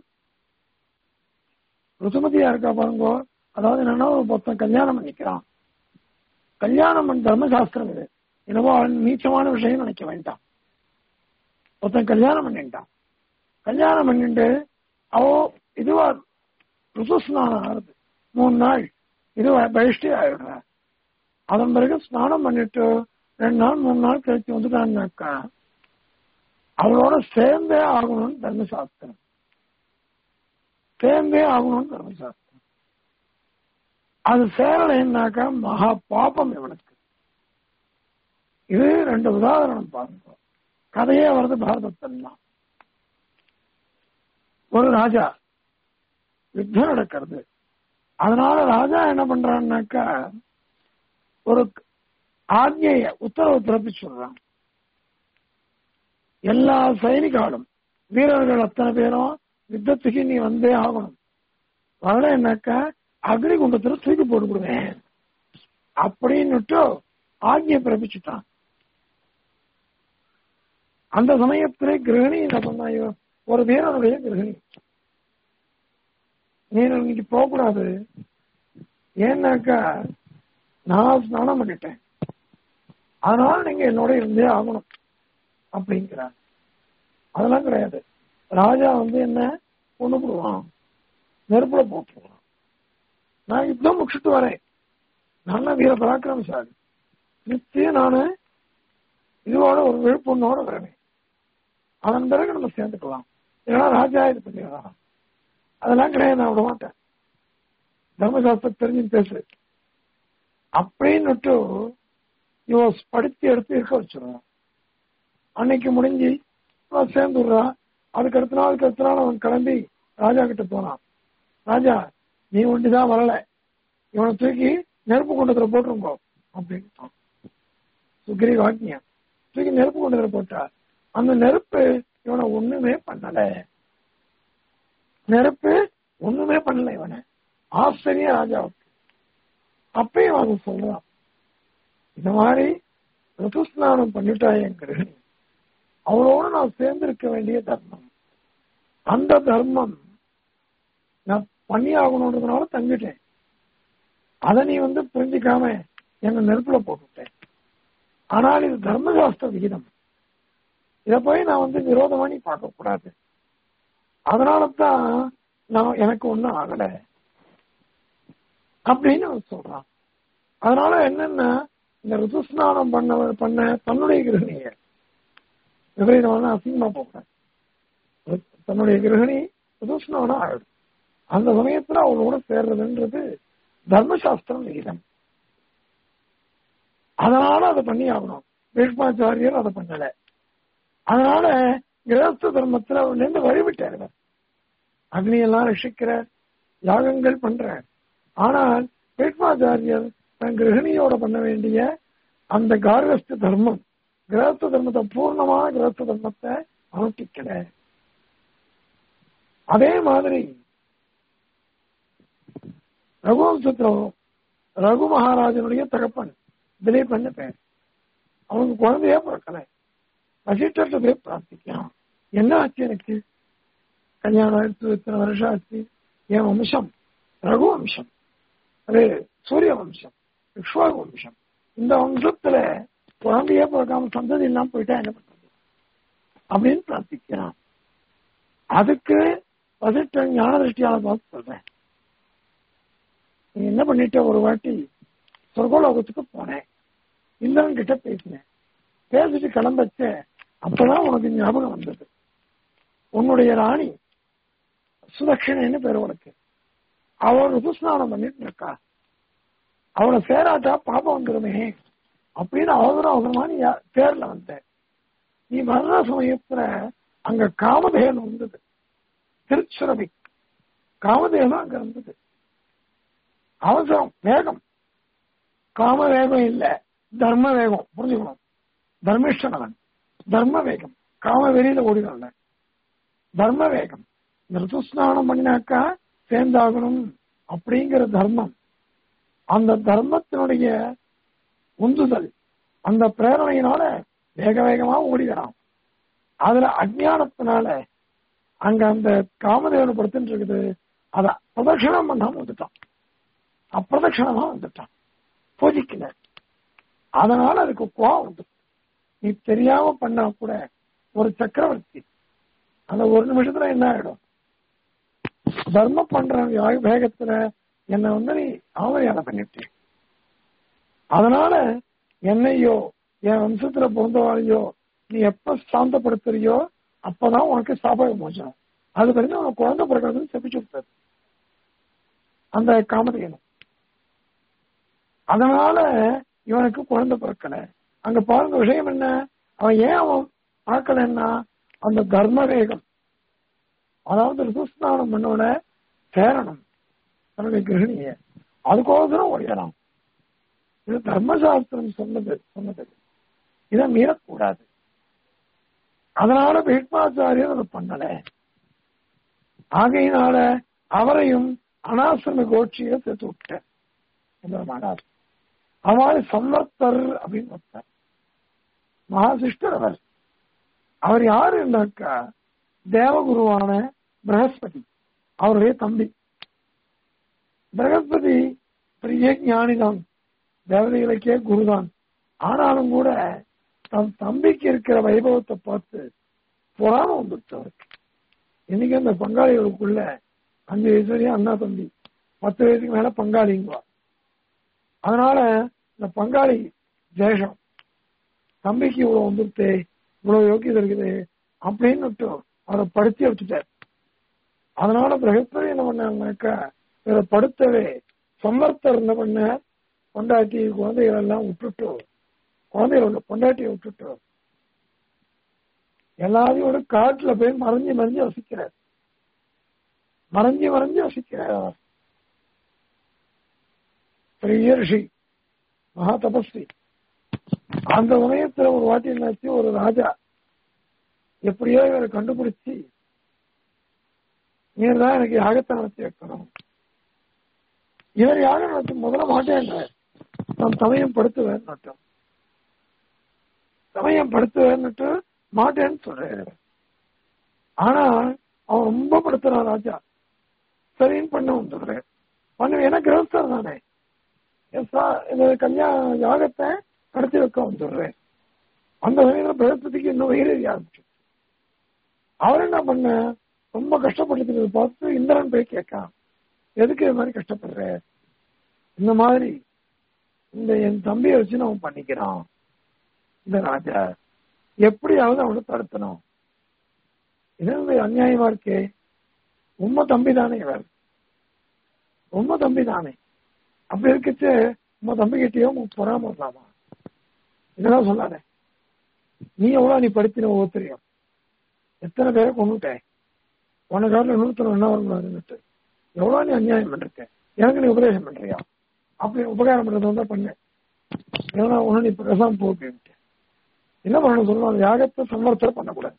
ருதுமதியா இருக்கா பாருங்க அதாவது என்னன்னா ஒரு மொத்தம் கல்யாணம் பண்ணிக்கிறான் கல்யாணம் பண்ண தர்மசாஸ்திரம் இது என்னவோ அவன் நீச்சமான விஷயம் நினைக்க வேண்டாம் ஒருத்தன் கல்யாணம் பண்ணிட்டான் கல்யாணம் பண்ணிட்டு அவ இதுவா ருசுஸ்நானம் ஆகுது மூணு நாள் இது பயிஷ்டி ஆயிடுற அதன் பிறகு ஸ்நானம் பண்ணிட்டு ரெண்டு நாள் மூணு நாள் கழிச்சு வந்துட்டான்னாக்கா அவளோட சேர்ந்தே ஆகணும்னு தர்மசாஸ்திரம் சேர்ந்தே ஆகணும்னு தர்மசாஸ்திரம் அது சேரலைன்னாக்கா மகா பாபம் இவனுக்கு இது ரெண்டு உதாரணம் பாருங்க கதையே வருது பாரதத்தெல்லாம் ஒரு ராஜா யுத்தம் நடக்கிறது அதனால ராஜா என்ன பண்றான்னாக்கா ஒரு ஆజ్ఞைய உத்தரவு பிறப்பிச்சுடுறான் எல்லா சைனிகாலும் வீரர்கள் அத்தனை பேரும் யுத்தத்துக்கு நீ வந்தே ஆகணும் வரலன்னாக்கா அக்னி குண்டத்துல தூக்கி போட்டு விடுவேன் அப்படின்னுட்டு ஆజ్ఞை பிறப்பிச்சுட்டான் அந்த சமயத்திலே கிரகணி என்ன பண்ணாயோ ஒரு வீரனுடைய கிரகணி நீ இன்னைக்கு போகக்கூடாது ஏன்னாக்கா நான் ஸ்நானம் பண்ணிட்டேன் அதனால நீங்க என்னோட இருந்தே ஆகணும் அப்படிங்கிறார் அதெல்லாம் கிடையாது ராஜா வந்து என்ன கொண்டு போடுவான் நெருப்புல போட்டுருவான் நான் யுத்தம் முடிச்சுட்டு வரேன் நான் வீர பராக்கிரமசாலி நிச்சயம் நானு இதோட ஒரு விழுப்புண்ணோட வரேன் அதன் பிறகு நம்ம சேர்ந்துக்கலாம் ஏன்னா ராஜா இது பண்ணிடலாம் அதெல்லாம் கிடையாது நான் விட மாட்டேன் தர்மசாஸ்திரம் தெரிஞ்சு பேசு அப்படின்னுட்டு இவ படித்து எடுத்து இருக்க வச்சிருவான் அன்னைக்கு முடிஞ்சு அவன் சேர்ந்து விடுறான் அதுக்கு அடுத்த நாள் அதுக்கு அடுத்த நாள் அவன் கிளம்பி ராஜா கிட்ட போனான் ராஜா நீ ஒண்டிதான் வரல இவனை தூக்கி நெருப்பு குண்டத்துல போட்டுருங்கோ அப்படின்னு சுக்ரீவ் ஆக்ஞா தூக்கி நெருப்பு குண்டத்துல போட்டா அந்த நெருப்பு இவனை ஒண்ணுமே பண்ணல நெருப்பு ஒண்ணுமே பண்ணல இவனை ஆச்சரிய ராஜாவுக்கு அப்பயும் அவன் சொல்றான் இந்த மாதிரி ருதுஸ்நானம் பண்ணிட்டா என் கிரகணி அவளோட நான் சேர்ந்து இருக்க வேண்டிய தர்மம் அந்த தர்மம் நான் பண்ணி ஆகணுன்றதுனால தங்கிட்டேன் அதை நீ வந்து புரிஞ்சுக்காம என்ன நெருப்புல போட்டுட்டேன் ஆனால் இது தர்மசாஸ்திர விகிதம் இத போய் நான் வந்து விரோதமா நீ பார்க்க கூடாது அதனால தான் நான் எனக்கு ஒண்ணும் ஆகல அப்படின்னு அவன் சொல்றான் அதனால என்னன்னா இந்த ருதுஸ்நானம் பண்ண பண்ண தன்னுடைய கிரகணிய விபரீதமான அசிங்கமா போகிறேன் தன்னுடைய கிரகணி ருதுஸ்நானம் ஆயிடும் அந்த சமயத்துல அவளோட சேர்றதுன்றது தர்மசாஸ்திரம் விகிதம் அதனால அதை பண்ணி ஆகணும் பீஷ்மாச்சாரியர் அதை பண்ணல அதனால கிரகஸ்த தர்மத்துல அவர்லேருந்து வழிவிட்டார் அக்னியெல்லாம் ரசிக்கிற யாகங்கள் பண்ற ஆனால் பீஷ்மாச்சாரியர் தன் கிரகணியோட பண்ண வேண்டிய அந்த கார்கஸ்த தர்மம் கிரகஸ்த தர்மத்தை பூர்ணமான கிரகஸ்த தர்மத்தை அனுஷ்டிக்கல அதே மாதிரி ரகுவம்சத்துல ரகு மகாராஜனுடைய தகப்பன் திலீபன் பேர் அவனுக்கு குழந்தையே பிறக்கல வசிஷ்டர்கிட்ட போய் பிரார்த்திக்கலாம் என்ன ஆச்சு எனக்கு கல்யாணம் ஆயிடுச்சு இத்தனை வருஷம் ஆச்சு என் வம்சம் ரகு வம்சம் அது சூரிய வம்சம் விஸ்வாக வம்சம் இந்த வம்சத்துல குழந்தையே பிறக்காம சந்ததி இல்லாம போயிட்டா என்ன பண்றது அப்படின்னு பிரார்த்திக்கிறான் அதுக்கு வசிஷ்டன் ஞான திருஷ்டியால பார்த்து சொல்றேன் நீ என்ன பண்ணிட்ட ஒரு வாட்டி சொர்க்கோலோகத்துக்கு போனேன் இந்திரன் கிட்ட பேசினேன் பேசிட்டு கிளம்பச்ச அப்பதான் உனக்கு ஞாபகம் வந்தது உன்னுடைய ராணி சுதட்சிணைன்னு பேர் உனக்கு அவள் ருதுஸ்நானம் பண்ணிட்டு இருக்கா அவளை சேராட்டா பாப்பம் வந்துருமே அப்படின்னு அவசரம் அவசரமா நீ தேர்ல வந்த நீ வர்ற சமயத்துல அங்க காமதேனு வந்தது திருச்சுரபி காமதேனு அங்க இருந்தது அவசரம் வேகம் காம வேகம் இல்ல தர்ம வேகம் புரிஞ்சுக்கணும் தர்மிஷ்டன் அவன் தர்ம வேகம் காம வெளியில ஓடினால தர்ம வேகம் இந்த ருதுஸ்நானம் பண்ணினாக்கா சேர்ந்தாகணும் அப்படிங்கிற தர்மம் அந்த தர்மத்தினுடைய உந்துதல் அந்த பிரேரணையினால வேக வேகமா ஓடிக்கிறான் அதுல அஜானத்தினால அங்க அந்த காமதேவனை படுத்துட்டு இருக்குது அத பிரதட்சணம் பண்ணாம வந்துட்டான் அப்பிரதட்சணமா வந்துட்டான் பூஜிக்கல அதனால அதுக்கு கோவம் வந்து நீ தெரியாம பண்ணா கூட ஒரு சக்கரவர்த்தி அந்த ஒரு நிமிஷத்துல என்ன ஆயிடும் தர்மம் பண்ற வேகத்துல என்ன வந்து நீ அவமரியாதை பண்ணிட்டு அதனால என்னையோ என் வம்சத்துல பிறந்தவாளையோ நீ எப்ப சாந்தப்படுத்துறியோ அப்பதான் உனக்கு சாப்பாடு மோசம் அது வரைக்கும் உனக்கு குழந்தை பிறக்கிறதுன்னு செப்பிச்சு விட்டாரு அந்த காமதேனும் அதனால இவனுக்கு குழந்தை பிறக்கல அங்க பாருங்க விஷயம் என்ன அவன் ஏன் அவன் பார்க்கலன்னா அந்த தர்ம வேகம் அதாவது ரிசுஸ்நானம் பண்ணோட சேரணும் தன்னுடைய கிரகணிய அதுக்கோசரம் ஒழியலாம் இது தர்மசாஸ்திரம் சொன்னது சொன்னது இதை மீறக்கூடாது அதனால பீஷ்மாச்சாரியர் அதை பண்ணல ஆகையினால அவரையும் அனாசிரம கோட்சியில சேர்த்து விட்டார் எம்பெருமானார் அவள் சம்மர்த்தர் அப்படின்னு ஒருத்தர் மகாசிஷ்டர் அவர் அவர் யாரு என்றாக்கா தேவகுருவான பிரகஸ்பதி அவருடைய தம்பி பிரகஸ்பதி பெரிய ஞானிதான் தேவதைகளுக்கே குருதான் ஆனாலும் கூட தன் தம்பிக்கு இருக்கிற வைபவத்தை பார்த்து பொறாம வந்துருச்சு அவருக்கு இன்னைக்கு அந்த பங்காளிகளுக்குள்ள அஞ்சு வயசு வரையும் அண்ணா தம்பி பத்து வயசுக்கு மேல பங்காளிங்க அதனால இந்த பங்காளி தேசம் தம்பிக்கு இவ்வளவு வந்துருத்து இவ்வளவு யோக்கியதை இருக்குது அப்படின்னு அவரை படுத்தி வச்சுட்டார் அதனால பிரகஸ்பதி என்ன பண்ணாருனாக்கா இதை படுத்தவே சமர்த்தர் என்ன பண்ண பொண்டாட்டி குழந்தைகள் எல்லாம் விட்டுட்டு குழந்தைகள் பொண்டாட்டியை விட்டுட்டு எல்லாரையோட காட்டுல போய் மறைஞ்சு மறைஞ்சு வசிக்கிறார் மறைஞ்சு மறைஞ்சு வசிக்கிறார் அவர் பெரிய ரிஷி மகா தபஸ்வி அந்த சமயத்துல ஒரு வாட்டி என்னாச்சு ஒரு ராஜா எப்படியோ இவரை கண்டுபிடிச்சு நீர் தான் எனக்கு யாகத்தை நடத்தி வைக்கணும் இவர் யாகம் நடத்தி முதல்ல மாட்டேன்றார் நான் சமயம் படுத்துவேன் நட்டம் சமயம் படுத்துவேன்னுட்டு மாட்டேன்னு சொல்றாரு ஆனா அவன் ரொம்ப படுத்துறான் ராஜா சரின்னு பண்ண வந்துடுறேன் பண்ண ஏன்னா கிரகஸ்தர் தானே இந்த கல்யாண யாகத்தை நடத்தி வைக்க வந்துடுறேன் அந்த சமயத்துல பிரகஸ்பதிக்கு இன்னும் வயிறு ஆரம்பிச்சு அவர் என்ன பண்ண ரொம்ப கஷ்டப்பட்டு பார்த்து இந்திரன் போய் கேட்கான் எதுக்கு இது மாதிரி கஷ்டப்படுற இந்த மாதிரி இந்த என் தம்பியை வச்சு நான் பண்ணிக்கிறான் இந்த ராஜா எப்படியாவது அவனை தடுத்தணும் இது அநியாயமா இருக்கே உண்மை தம்பி தானே இவர் உண்மை தம்பி தானே அப்படி இருக்கச்சு உங்க தம்பி கிட்டயோ பொறாம வரலாமா இதெல்லாம் சொல்லாத நீ எவ்வளவு நீ படித்தின ஒவ்வொருத்தரையும் எத்தனை பேரை கொண்டுட்டேன் உன காட்டில் இன்னொருத்தர் என்ன வரக்கூடாதுன்னுட்டு எவ்வளவு நீ அநியாயம் பண்ணிருக்க எனக்கு நீ உபதேசம் பண்றியா அப்படி உபகாரம் பண்றது வந்தா பண்ணு ஏன்னா ஒண்ணு நீ பிரசாம் போ அப்படின்ட்டு என்ன பண்ணணும் சொல்லுவாங்க யாகத்தை சமர்த்தம் பண்ணக்கூடாது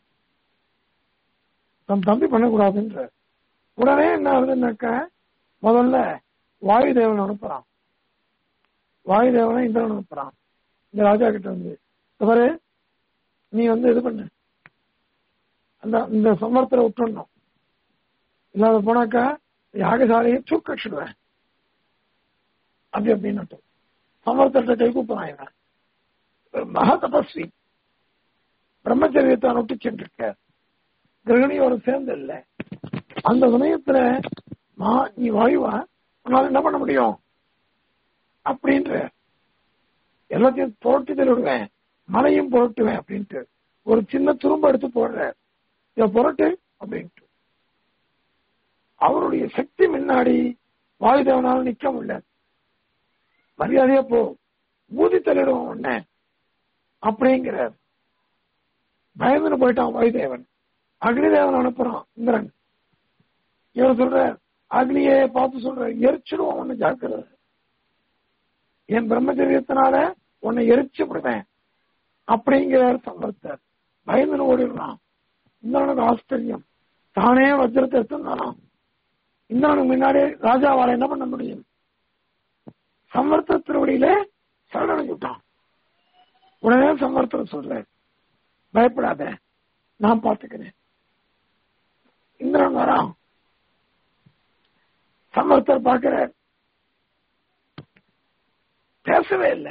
தன் தம்பி பண்ணக்கூடாதுன்ற உடனே என்ன ஆகுதுன்னாக்க முதல்ல வாயு தேவன் அனுப்புறான் வாயு தேவனை இந்திரன் அனுப்புறான் இந்த ராஜா கிட்ட வந்து தவறு நீ வந்து இது பண்ணு அந்த இந்த சமர்த்தரை விட்டுடணும் இல்லாத போனாக்கா யாகசாலையை தூக்கடிச்சிடுவேன் அப்படி அப்படின்னு சமர்த்தத்தை கை கூப்பிடுறான் இவன் மகா தபஸ்வி பிரம்மச்சரியத்தை அனுப்பிட்டு சென்றிருக்க கிரகணியோட சேர்ந்து இல்ல அந்த சமயத்துல நான் நீ வாயுவா உன்னால என்ன பண்ண முடியும் அப்படின்ற எல்லாத்தையும் புரட்டி தள்ளிவிடுவேன் மலையும் புரட்டுவேன் அப்படின்ட்டு ஒரு சின்ன துரும்ப எடுத்து போடுற இத புரட்டு அப்படின்ட்டு அவருடைய சக்தி முன்னாடி வாயுதேவனால நிக்க முடியல மரியாதையா போ ஊதி தள்ளிடுவோம் உன்ன அப்படிங்கிறார் பயந்துன்னு போயிட்டான் வாயுதேவன் அக்னிதேவன் அனுப்புறான் இந்திரன் இவர் சொல்ற அக்னியே பார்த்து சொல்ற எரிச்சிடுவோம் ஒண்ணு ஜாக்கிரதை என் பிரம்மச்சரியத்தினால உன்னை எரிச்சு விடுவேன் அப்படிங்கிறார் சம்பர்த்தர் பயந்துன்னு ஓடிடுறான் இந்திரனுக்கு ஆச்சரியம் தானே வஜ்ரத்தை எடுத்துனாலாம் இந்திரனுக்கு முன்னாடி ராஜாவால என்ன பண்ண முடியும் சமர்த்த திருவடியில சரணடைஞ்சு விட்டான் உடனே சமர்த்தர் சொல்ற பயப்படாத நான் பார்த்துக்கிறேன் இந்திரன் வரான் சமர்த்தர் பார்க்கிறார் பேசவே இல்லை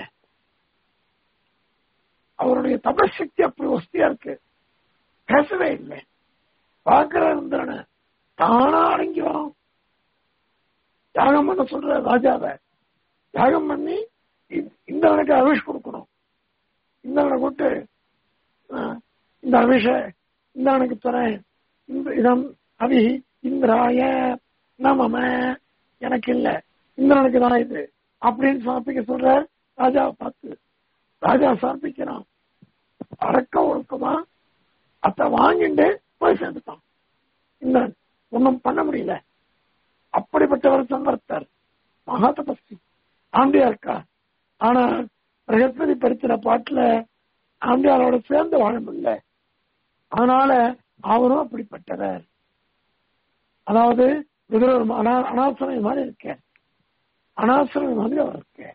அவருடைய தபசக்தி அப்படி வசதியா இருக்கு பேசவே இல்லை பார்க்கிற இந்திரனை தானா அடங்கி வரும் யாகம் பண்ண சொல்ற ராஜாவை யாகம் பண்ணி இந்திரனுக்கு அவிஷ் கொடுக்கணும் இந்திரனை கூட்டு இந்த அவிஷ இந்திரனுக்கு துறேன் இந்த இதம் அவி இந்திராய நமம எனக்கு இல்ல இந்திரனுக்கு தான் இது அப்படின்னு சமர்ப்பிக்க சொல்ற ராஜாவை பார்த்து ராஜா சமர்ப்பிக்கிறான் அடக்க ஒழுக்கமா அத்தை வாங்கிட்டு போய் சேர்ந்துட்டான் இந்திரன் ஒன்னும் பண்ண முடியல அப்படிப்பட்டவர் சம்பர்த்தர் மகா தபஸ்வி ஆண்டியா இருக்கா ஆனா பிரகஸ்பதி படிக்கிற பாட்டுல ஆண்டியாரோட சேர்ந்து வாழ முடியல அதனால அவரும் அப்படிப்பட்டவர் அதாவது விதுரர் அனா அனாசிரமி மாதிரி இருக்க அனாசிரமி மாதிரி அவர் இருக்க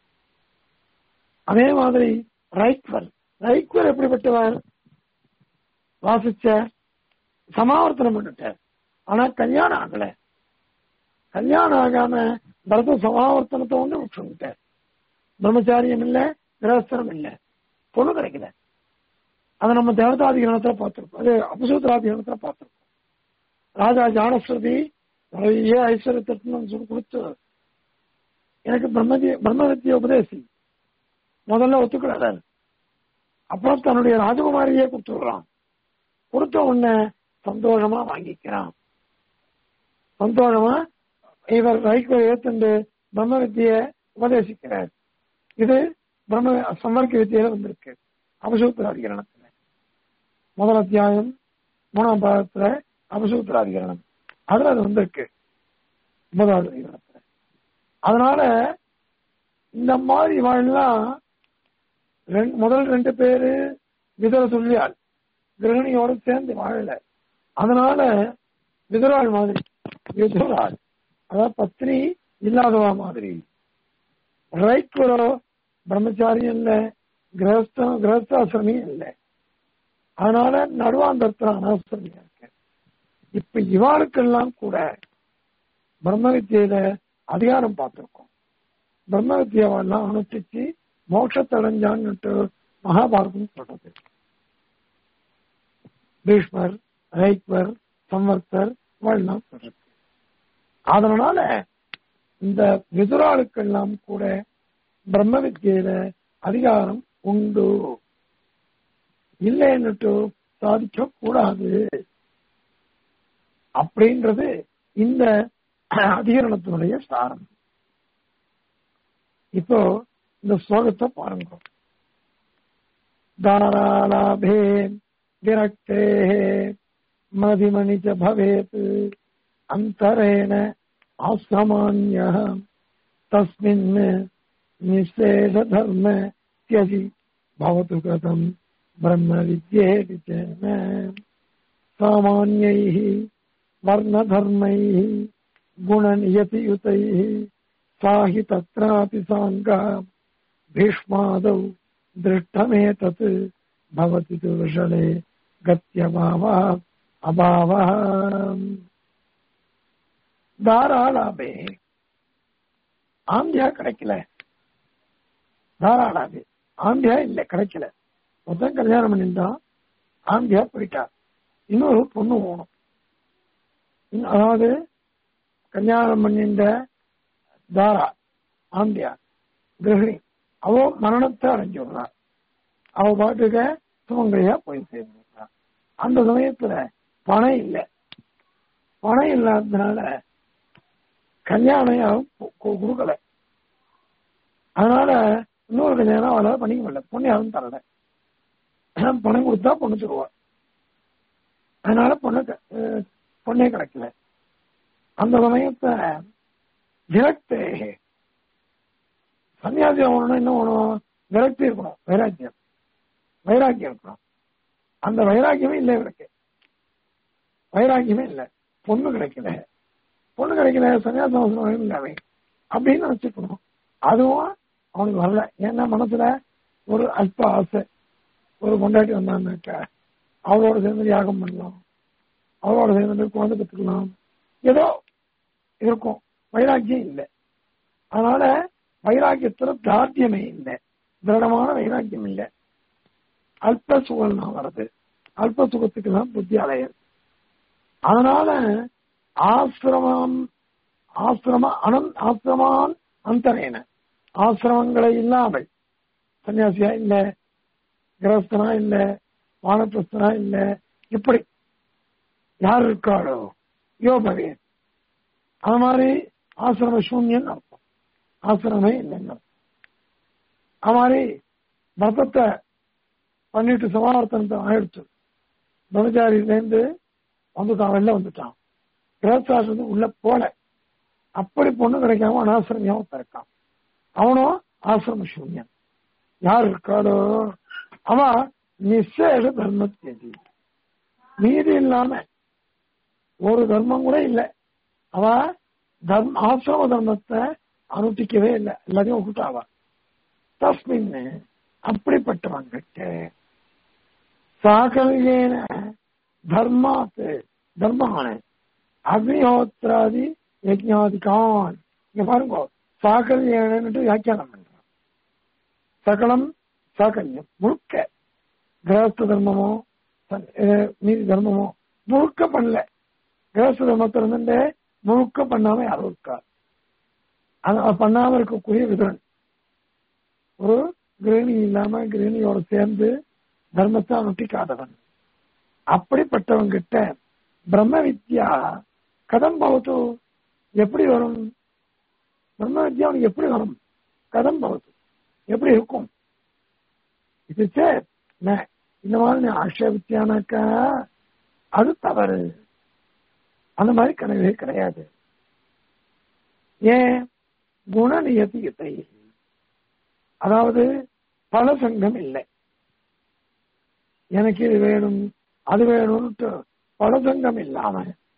அதே மாதிரி ரைக்வர் ரைக்வர் எப்படிப்பட்டவர் வாசிச்ச சமாவர்த்தனம் பண்ணிட்டார் ஆனா கல்யாணம் ஆகல கல்யாணம் ஆகாம பரத சமாவர்த்தனத்தை ஒண்ணு விட்டுட்டார் பிரம்மச்சாரியம் இல்ல கிரகஸ்தரம் இல்ல பொண்ணு கிடைக்கல அதை நம்ம தேவதாதிகரணத்துல பார்த்திருக்கோம் அது அபசூத்திராதிகரணத்துல பார்த்திருக்கோம் ராஜா ஜானஸ்வதி நிறைய ஐஸ்வர்யத்திற்கு சொல்லி கொடுத்து எனக்கு பிரம்மதி பிரம்ம வித்திய உபதேசி முதல்ல ஒத்துக்கிறார் அப்புறம் தன்னுடைய ராஜகுமாரியே கொடுத்துடுறான் கொடுத்த உடனே சந்தோஷமா வாங்கிக்கிறான் சந்தோஷமா இவர் ரைக்கோ ஏத்துண்டு பிரம்ம வித்திய உபதேசிக்கிறார் இது பிரம்ம சம்மர்க்க வித்தியில வந்திருக்கு அபசூத்திராதிகரணத்துல முதல் அத்தியாயம் மூணாம் பாகத்துல அபசூத்திராதிகரணம் அதுல அது வந்திருக்கு ஒன்பதாவது அதிகரணத்துல அதனால இந்த மாதிரி வாழலாம் முதல் ரெண்டு பேரு விதர சொல்லியாள் கிரகணியோட சேர்ந்து வாழல அதனால விதராள் மாதிரி விதராள் அதாவது பத்னி இல்லாதவா மாதிரி ரைக்குரோ பிரம்மச்சாரியும் இல்ல கிரகஸ்தம் கிரகஸ்தாசிரமியும் இல்லை அதனால நடுவாந்தரத்துல அனாசிரமியா இருக்க இப்ப இவாளுக்கெல்லாம் கூட பிரம்ம வித்தியில அதிகாரம் பார்த்திருக்கோம் பிரம்ம வித்தியாவெல்லாம் அனுஷ்டிச்சு மோட்சத்தடைஞ்சான்னுட்டு மகாபாரதம் சொல்றது பீஷ்மர் ரைக்வர் சம்வர்த்தர் இவெல்லாம் சொல்றது அதனால இந்த விதுராளுக்கெல்லாம் கூட பிரம்ம வித்தியில அதிகாரம் உண்டு இல்லைன்னுட்டு சாதிக்க கூடாது அப்படின்றது இந்த அதிகரணத்தினுடைய சாரம் இப்போ இந்த ஸ்லோகத்தை பாருங்க தாராலாபே விரக்தே மதிமணி ச பவேத் அந்தரேன ஆசிரமான்ய தஸ்மின் நிஷேஷ தர்ம தியஜி பவத்து கதம் பிரம்ம வித்யேதி சாமான்யைः वर्णधर्मैः गुणनियतियुतैः सा हि तत्रापि साङ्गा भीष्मादौ दृष्टमेतत् भवति तु विषणे गत्यभावः अभावः தாராளாபே ஆந்தியா கிடைக்கல தாராளாபே ஆந்தியா இல்ல கிடைக்கல மொத்தம் கல்யாணம் பண்ணிருந்தான் ஆந்தியா போயிட்டா இன்னொரு பொண்ணு ஓணும் அதாவது கல்யாணம் பண்ணின்ற தாரா ஆந்தியா கிரகிணி அவ மரணத்தை அடைஞ்சு விடுறா அவ பாட்டுக்க சுமங்கலியா போய் சேர்ந்துருக்கா அந்த சமயத்துல பணம் இல்லை பணம் இல்லாததுனால கல்யாணம் யாரும் கொடுக்கல அதனால இன்னொரு கல்யாணம் அவளால பண்ணிக்க முடியல பொண்ணு யாரும் தரல பணம் கொடுத்தா பொண்ணு தருவா அதனால பொண்ணு பொண்ணே கிடைக்கல அந்த சமயத்தை விரக்தே சன்னியாசி ஆகணும்னா என்ன வேணும் விரக்தி இருக்கணும் வைராக்கியம் வைராக்கியம் இருக்கணும் அந்த வைராக்கியமே இல்லை இவருக்கு வைராக்கியமே இல்லை பொண்ணு கிடைக்கல பொண்ணு கிடைக்கல சன்னியாசம் அவசரம் இல்லாமே அப்படின்னு நினைச்சுக்கணும் அதுவும் அவனுக்கு வரல ஏன்னா மனசுல ஒரு அல்ப ஆசை ஒரு கொண்டாட்டி வந்தான்னாக்க அவளோட சேர்ந்து யாகம் பண்ணலாம் அவளோட சேர்ந்து குழந்தை கத்துக்கலாம் ஏதோ இருக்கும் வைராக்கியம் இல்லை அதனால வைராக்கியத்துல தார்த்தியமே இல்லை திருடமான வைராக்கியம் இல்லை அல்ப சுகம் தான் வருது அல்ப சுகத்துக்கு தான் புத்தி அலையது அதனால ஆசிரமம் ஆசிரம அனந் ஆசிரமான் அந்தரேன ஆசிரமங்களை இல்லாமல் சன்னியாசியா இல்ல கிரகஸ்தனா இல்ல வானப்பிரஸ்தனா இல்ல இப்படி யார் இருக்காளோ யோபவே அது மாதிரி ஆசிரம சூன்யன் அர்த்தம் ஆசிரமே இல்லைன்னு அது மாதிரி பரதத்தை பண்ணிட்டு சமாவர்த்தனத்தை ஆயிடுச்சு பிரம்மச்சாரியிலேருந்து வந்துட்டான் வெளில வந்துட்டான் கிரகஸ்தாசிரத்து உள்ள போல அப்படி பொண்ணு கிடைக்காம அனாசிரமியாவும் பிறக்கான் அவனும் ஆசிரம சூன்யன் யார் இருக்காளோ அவன் நிசேஷ தர்மத்தியதி மீதி இல்லாம ஒரு தர்மம் கூட இல்லை அவ தர்ம ஆசிரம தர்மத்தை அனுஷ்டிக்கவே இல்லை எல்லாத்தையும் விட்டுட்டாவா தஸ்மின் அப்படிப்பட்டவங்கிட்ட சாகல்யேன தர்மாத் தர்மான அக்னிஹோத்திராதி யஜ்ஞாதிகான் இங்க பாருங்க சாகல்யேனு வியாக்கியானம் பண்றான் சகலம் சாகல்யம் முழுக்க கிரகஸ்த தர்மமோ மீதி தர்மமோ முழுக்க பண்ணல கிரகஸ்த தர்மத்தை வந்து முழுக்க பண்ணாம யாரும் இருக்கா அது பண்ணாம இருக்கக்கூடிய விதன் ஒரு கிரகிணி இல்லாம கிரகிணியோட சேர்ந்து தர்மத்தை அனுஷ்டிக்காதவன் அப்படிப்பட்டவன் கிட்ட பிரம்ம வித்யா கதம் பவத்து எப்படி வரும் பிரம்ம வித்யா அவனுக்கு எப்படி வரும் கதம் பவத்து எப்படி இருக்கும் இது சரி இந்த மாதிரி நீ ஆட்சேபித்தியானாக்கா அது தவறு அந்த மாதிரி கனவே கிடையாது ஏன் குணநியத்தியத்தை அதாவது பல சங்கம் இல்லை எனக்கு இது வேணும் அது வேணும்ட்டு பல சங்கம் இல்லாம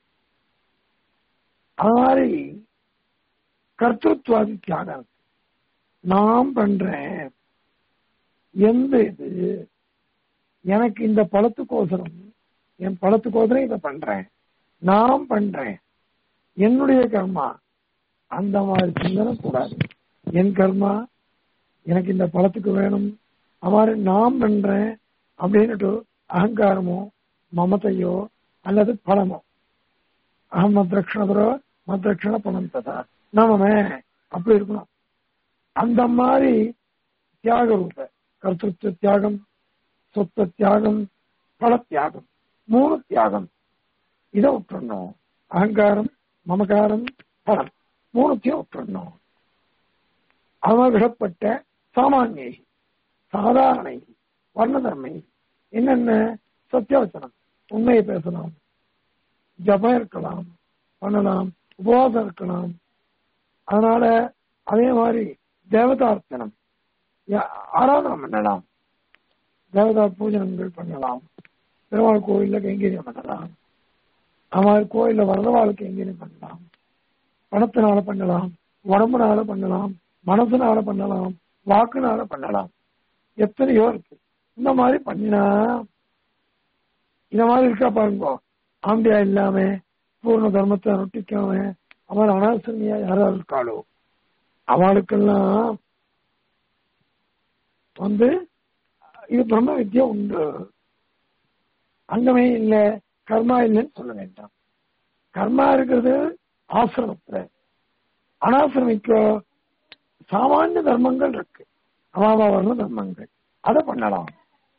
அது மாதிரி கர்த்தத்வாதி தியாகம் நான் பண்றேன் எந்த இது எனக்கு இந்த பழத்துக்கோசரம் என் பழத்துக்கோசரம் இதை பண்றேன் நான் பண்றேன் என்னுடைய கர்மா அந்த மாதிரி சிந்தனை கூடாது என் கர்மா எனக்கு இந்த பழத்துக்கு வேணும் அவ்வாறு நான் பண்றேன் அப்படின்னுட்டு அகங்காரமோ மமதையோ அல்லது பணமோ அகம் மத்ரக்ஷணபரோ மத்ரக்ஷண பணம் ததா நாமமே அப்படி இருக்கணும் அந்த மாதிரி தியாக ரூப கர்த்தத்துவ தியாகம் சொத்த தியாகம் பல தியாகம் மூணு தியாகம் இதை விட்டுறணும் அகங்காரம் மமகாரம் பலம் மூணுத்தையும் விட்டுறணும் அவகிடப்பட்ட சாமானியை சாதாரணை வர்ணதர்மை என்னென்ன சத்தியவச்சனம் உண்மையை பேசலாம் ஜபம் இருக்கலாம் பண்ணலாம் உபவாசம் இருக்கலாம் அதனால அதே மாதிரி தேவதார்த்தனம் ஆராதனை பண்ணலாம் தேவதா பூஜனங்கள் பண்ணலாம் பெருமாள் கோயில்ல கைங்கரியம் பண்ணலாம் அது மாதிரி கோயில்ல வரதவாளுக்கு கைங்கரியம் பண்ணலாம் பணத்தினால பண்ணலாம் உடம்புனால பண்ணலாம் மனசுனால பண்ணலாம் வாக்குனால பண்ணலாம் எத்தனையோ இருக்கு இந்த மாதிரி பண்ணினா இந்த மாதிரி இருக்கா பாருங்க ஆம்பியா இல்லாம பூர்ண தர்மத்தை நொட்டிக்காம அவன் அனாசமியா யாராவது இருக்காளோ அவளுக்கெல்லாம் வந்து இது பிரம்ம வித்யா உண்டு அங்கமே இல்ல கர்மா இல்லைன்னு சொல்ல வேண்டாம் கர்மா இருக்கிறது ஆசிரமத்துல அனாசிரமிக்கோ சாமானிய தர்மங்கள் இருக்கு அவாவா வர்ண தர்மங்கள் அதை பண்ணலாம்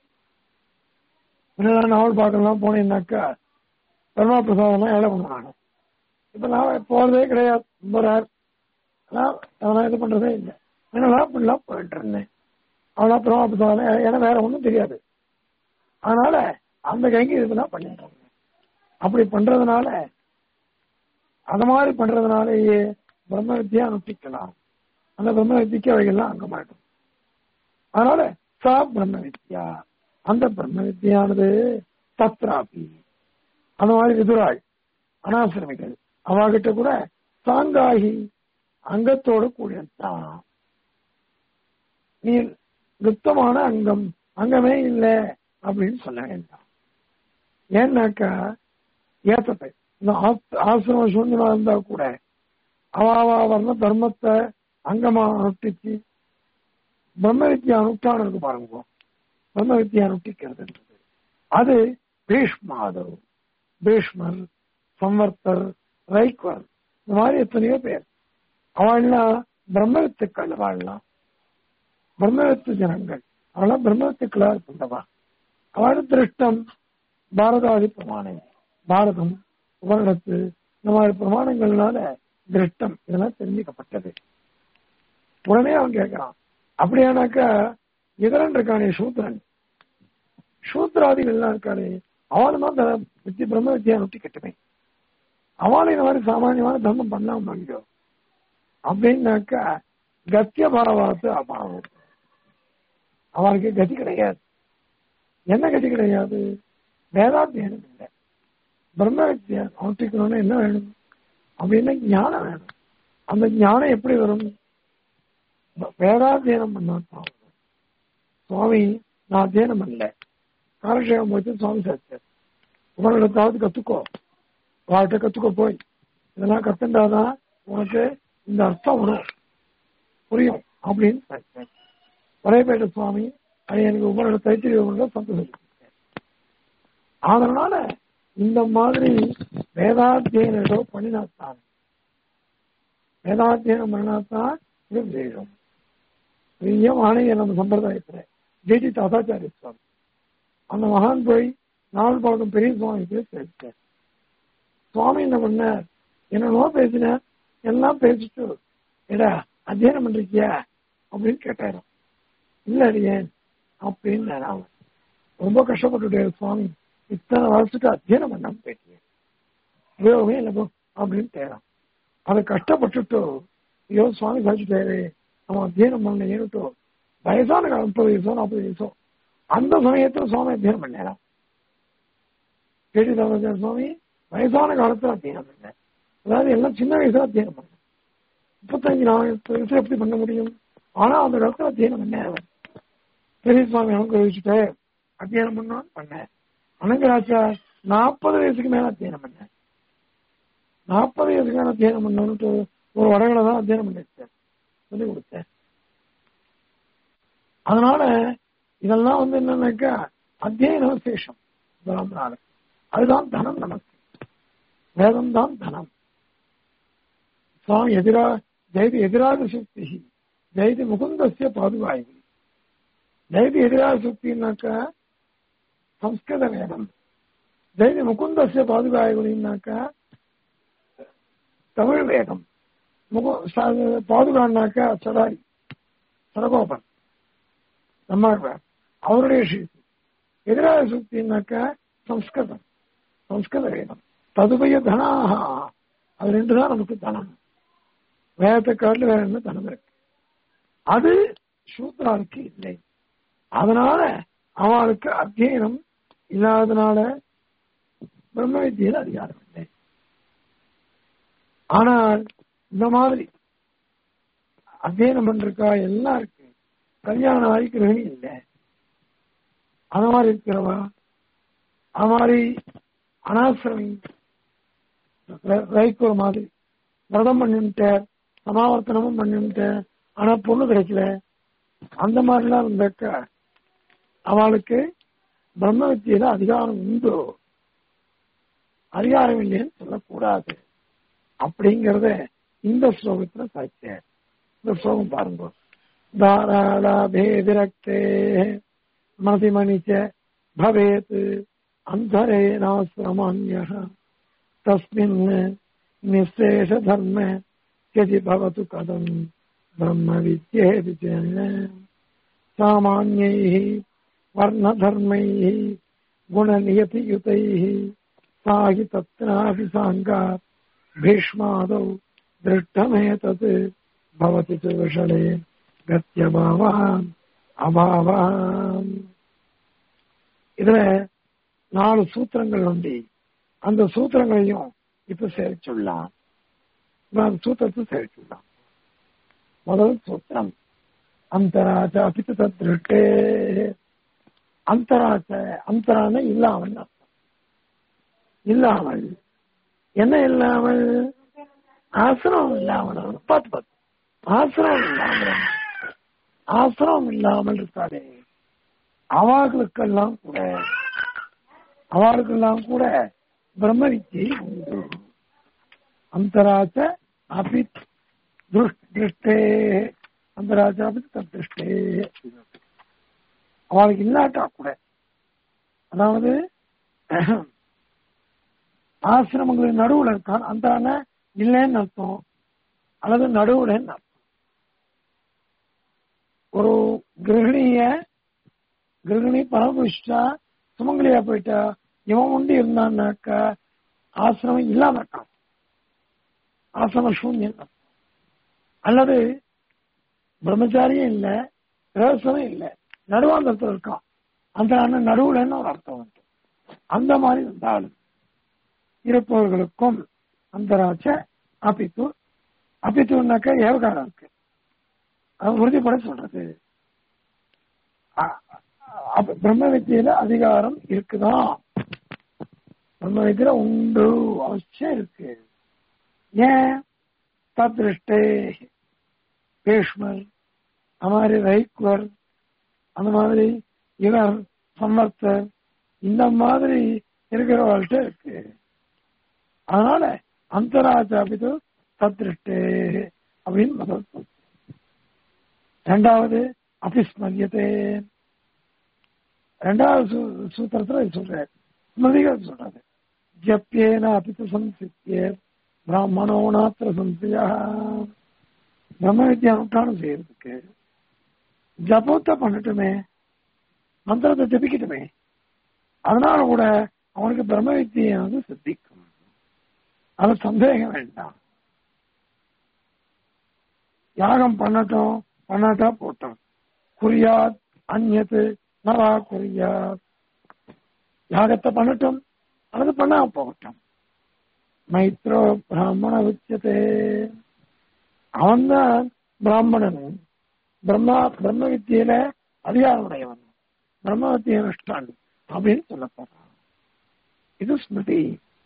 நாவல் பார்க்கலாம் போனேன்னாக்கா கர்மா பிரசாதம்லாம் ஏழை பண்ணுவாங்க இப்ப நான் போறதே கிடையாது ரொம்ப ரேர் அதெல்லாம் இது பண்றதே இல்லை என்னெல்லாம் அப்படிலாம் போயிட்டு இருந்தேன் அவனா பிரமா பிரசாதம் ஏன்னா வேற ஒன்றும் தெரியாது அதனால அந்த கைங்க இதெல்லாம் பண்ணிடுறாங்க அப்படி பண்றதுனால அந்த மாதிரி பண்றதுனாலேயே பிரம்ம வித்தியா அனுஷ்டிக்கலாம் அந்த பிரம்ம வித்திக்கு அவைகள்லாம் அங்க மாட்டோம் அதனால சா பிரம்ம வித்யா அந்த பிரம்ம வித்தியானது தத்ராபி அந்த மாதிரி விதுராள் அனாசிரமிகள் அவகிட்ட கூட சாங்காகி அங்கத்தோடு கூடியதான் நீ யுத்தமான அங்கம் அங்கமே இல்லை அப்படின்னு சொல்ல வேண்டாம் ஏன்னாக்கா ஏத்தத்தை இந்த ஆசிரம சூன்யமா இருந்தா கூட அவாவா வர்ண தர்மத்தை அங்கமா அனுஷ்டிச்சு பிரம்ம வித்யா அனுஷ்டானம் இருக்கு பாருங்க பிரம்ம வித்யா அனுஷ்டிக்கிறது அது பீஷ்மாதவ் பீஷ்மர் சம்வர்த்தர் ரைக்வர் இந்த மாதிரி எத்தனையோ பேர் அவள்லாம் பிரம்மவித்துக்கள் வாழலாம் பிரம்மவித்து ஜனங்கள் அவெல்லாம் பிரம்மவித்துக்களா இருக்கின்றவா அவள் திருஷ்டம் பாரதாதி பிரமாணம் பாரதம் உபரிடத்து இந்த மாதிரி பிரமாணங்கள்னால திருஷ்டம் இதெல்லாம் தெரிஞ்சுக்கப்பட்டது உடனே அவன் கேட்கிறான் அப்படியானாக்கா இதரன் இருக்கானே சூத்திரன் சூத்திராதிகள்லாம் இருக்கானே அவனும் தான் வித்திய பிரம்ம வித்தியா நொட்டி கட்டுமே அவனும் இந்த மாதிரி சாமானியமான தர்மம் பண்ணலாம் வாங்கிக்கோ அப்படின்னாக்கா கத்திய பாரவாத்து அபாவம் அவனுக்கு கதி கிடையாது என்ன கதி கிடையாது வேதாத்தியனம் இல்லை பிரம்ம வித்தியை அனுஷ்டிக்கணும்னு என்ன வேணும் அப்படின்னா ஞானம் வேணும் அந்த ஞானம் எப்படி வரும் வேதாத்தியனம் பண்ணாதான் வரும். சுவாமி நான் அத்தியனம் பண்ணல காலக்ஷேபம் போச்சு சுவாமி சாச்சார் உங்களிடத்தாவது கத்துக்கோ வாழ்க்கை கத்துக்கோ போய் இதெல்லாம் கத்துண்டாதான் உனக்கு இந்த அர்த்தம் வரும் புரியும் அப்படின்னு சாச்சார் வரையப்பேட்ட சுவாமி அது எனக்கு உங்களோட தைத்திரிய சந்தோஷம் அதனால இந்த மாதிரி வேதாத்தியனம் ஏதோ பண்ணினாத்தான் வேதாத்தியனம் பண்ணினாத்தான் இது வேணும் பெரிய மாணவிய நம்ம சம்பிரதாயத்துல ஜெய்டி தாத்தாச்சாரிய சுவாமி அந்த மகான் போய் நாவல் பழக்கம் பெரிய சுவாமி போய் பேசிட்டார் சுவாமி என்ன பண்ணார் என்னென்னோ பேசினார் எல்லாம் பேசிட்டு எடா அத்தியனம் பண்றிக்கியா அப்படின்னு கேட்டாராம் இல்ல அடியேன் அப்படின்னு நான் ரொம்ப கஷ்டப்பட்டுட்டே சுவாமி இத்தனை வருஷத்துக்கு அத்தியனம் பண்ணாம போயிட்டீங்க உபயோகமே இல்லை போ அப்படின்னு தேரான் அதை கஷ்டப்பட்டுட்டு ஐயோ சுவாமி சாதிச்சுட்டாரு அவன் அத்தியனம் பண்ண ஏறிட்டோ வயசான காலம் முப்பது வயசோ நாற்பது வயசோ அந்த சமயத்துல சுவாமி அத்தியனம் பண்ணேன் கேட்டி தாமோதர சுவாமி வயசான காலத்துல அத்தியனம் பண்ணேன் அதாவது எல்லாம் சின்ன வயசுல அத்தியனம் பண்ணேன் முப்பத்தஞ்சு நாற்பது வயசுல எப்படி பண்ண முடியும் ஆனா அந்த காலத்துல அத்தியனம் பண்ணேன் அவன் பெரிய சுவாமி அனுகிரகிச்சுட்டு அத்தியனம் பண்ணான்னு பண்ணேன் அனங்கராச்சார் நாற்பது வயசுக்கு மேல அத்தியனம் பண்ணேன் நாற்பது வயசுக்கு மேல அத்தியனம் பண்ணணும்ட்டு ஒரு வடகளை தான் அத்தியனம் பண்ணிருச்சேன் சொல்லி கொடுத்தேன் அதனால இதெல்லாம் வந்து என்னன்னாக்கா அத்தியன விசேஷம் பரம்பரால அதுதான் தனம் நமக்கு வேதம் தான் தனம் சுவாமி எதிரா ஜெயதி எதிராக சக்தி ஜெயதி முகுந்தசிய பாதுகாயி ஜெயதி எதிராக சக்தினாக்கா ಸಂಸ್ಕೃತ ವೇದಂ ಜೈನ ಮುಕುಂದಸ್ಯ ಪಾದುಗಾಯಗಳಿನಾಕ தமிழ் வேதம் முகு பாதுகானாக்க சடாரி சடகோபன் நம்மாழ்வார் அவருடைய ஸ்ரீசி எதிராக சுக்தினாக்க சம்ஸ்கிருதம் சம்ஸ்கிருத வேதம் ததுபய தனாக அது ரெண்டு தான் நமக்கு தனம் வேதத்தை காட்டில் வேற என்ன தனம் இருக்கு அது சூத்ராருக்கு இல்லை அதனால அவளுக்கு அத்தியனம் இல்லாதனால பிரம்ம வித்தியில் அதிகாரம் இல்லை ஆனால் இந்த மாதிரி அத்தியனம் பண்றக்கா எல்லாம் இருக்கு கல்யாணம் ஆகி கிரகணி இல்லை அது மாதிரி இருக்கிறவா அது மாதிரி அனாசிரமி ரைக்கோர் மாதிரி விரதம் பண்ணிவிட்டார் சமாவர்த்தனமும் பண்ணிவிட்டார் ஆனா பொண்ணு கிடைக்கல அந்த மாதிரிலாம் இருந்தாக்கா அவளுக்கு பிரம்ம வித்தியில அதிகாரம் உண்டு அதிகாரம் இல்லைன்னு சொல்லக்கூடாது அப்படிங்கறத இந்த ஸ்லோகத்துல சாய்ச்ச இந்த ஸ்லோகம் பாருங்க தாராளாபேதிரக்தே மதிமணிச்ச பவேத் அந்தரேனாசிரமான்ய தஸ்மின் நிசேஷ தர்ம यदि भवतु कथम् ब्रह्मविद्येति चेन्न सामान्यैः वर्णधर्मैः गुणनियतियुतैः सा हि तत्रापि साङ्गात् भीष्मादौ दृष्टमेतत् भवति च विषणे गत्यभावान् அபாவான் இதுல நாலு சூத்திரங்கள் உண்டு அந்த சூத்திரங்களையும் இப்ப சேர்த்துள்ளலாம் நான் சூத்திரத்தை சேர்த்துள்ளலாம் முதல் சூத்திரம் அந்தராச்ச அபித்து தத்ருட்டே அந்தராச்ச அந்தரான இல்லாமல் அர்த்தம் இல்லாமல் என்ன இல்லாமல் ஆசிரம் இல்லாமல் பார்த்து பார்த்து ஆசிரம் இல்லாமல் ஆசிரம் இல்லாமல் இருக்காதே அவர்களுக்கெல்லாம் கூட அவர்களுக்கெல்லாம் கூட பிரம்ம வித்தியை உண்டு அந்தராச்ச அபி திருஷ்டே அந்தராச்ச அபி திருஷ்டே அவளுக்கு இல்லாட்டா கூட அதாவது ஆசிரமங்களின் நடுவுல இருக்கான் அந்த இல்லைன்னு அர்த்தம் அல்லது நடுவுலன்னு அர்த்தம் ஒரு கிரகிணிய கிரகிணி பரமபுஷ்டா சுமங்கலியா போயிட்டா இவன் உண்டு இருந்தான்னாக்கா ஆசிரமம் இல்லாம இருக்கான் ஆசிரம சூன்யம் அல்லது பிரம்மச்சாரியும் இல்ல ரகசமும் இல்ல நடுவாந்தரத்தில் இருக்கான் அந்த அண்ணன் நடுவுலன்னு ஒரு அர்த்தம் வந்து அந்த மாதிரி இருந்தாலும் இருப்பவர்களுக்கும் அந்தராட்ச அபித்து அபித்துனாக்க ஏவகாரம் இருக்கு அது உறுதிப்பட சொல்றது அ- அப்ப பிரம்ம வித்தியில அதிகாரம் இருக்குதான் பிரம்ம வித்தியில உண்டு அவசியம் இருக்கு ஏன் தத்ருஷ்டே பேஷ்மர் அந்த மாதிரி ரைக்வர் அந்த மாதிரி இவர் சம்மர்த்தர் இந்த மாதிரி இருக்கிறவர்கள்ட்ட இருக்கு அதனால அந்தராஜாபிது தத்ருஷ்டே அப்படின்னு முதல் சொல். ரெண்டாவது அபிஸ்மரியத்தே ரெண்டாவது சூ- சூத்திரத்துல இது சொல்றாரு ஸ்மிருதிகள் சொல்றாரு ஜப்பியேன அபித்து சம்சித்திய பிராமணோ நாத்திர சம்சியா பிரம்ம வித்யா அனுஷ்டானம் செய்யறதுக்கு ஜபத்தை பண்ணட்டுமே மந்திரத்தை ஜபிக்கட்டுமே அதனால கூட அவனுக்கு பிரம்ம வித்தியானது சித்திக்கும் அது சந்தேகம் வேண்டாம் யாகம் பண்ணட்டும் பண்ணாட்டா போட்டோம் குறியாத் அந்நத்து நவா குறியாத் யாகத்தை பண்ணட்டும் அல்லது பண்ணா போகட்டும் மைத்ரோ பிராமண உச்சதே அவன்தான் பிராமணன் பிரம்மா பிரம்ம வித்தியில அதிகாரம் உடையவன் பிரம்ம வித்திய அனுஷ்டான் அப்படின்னு சொல்லப்படுறான் இது ஸ்மிருதி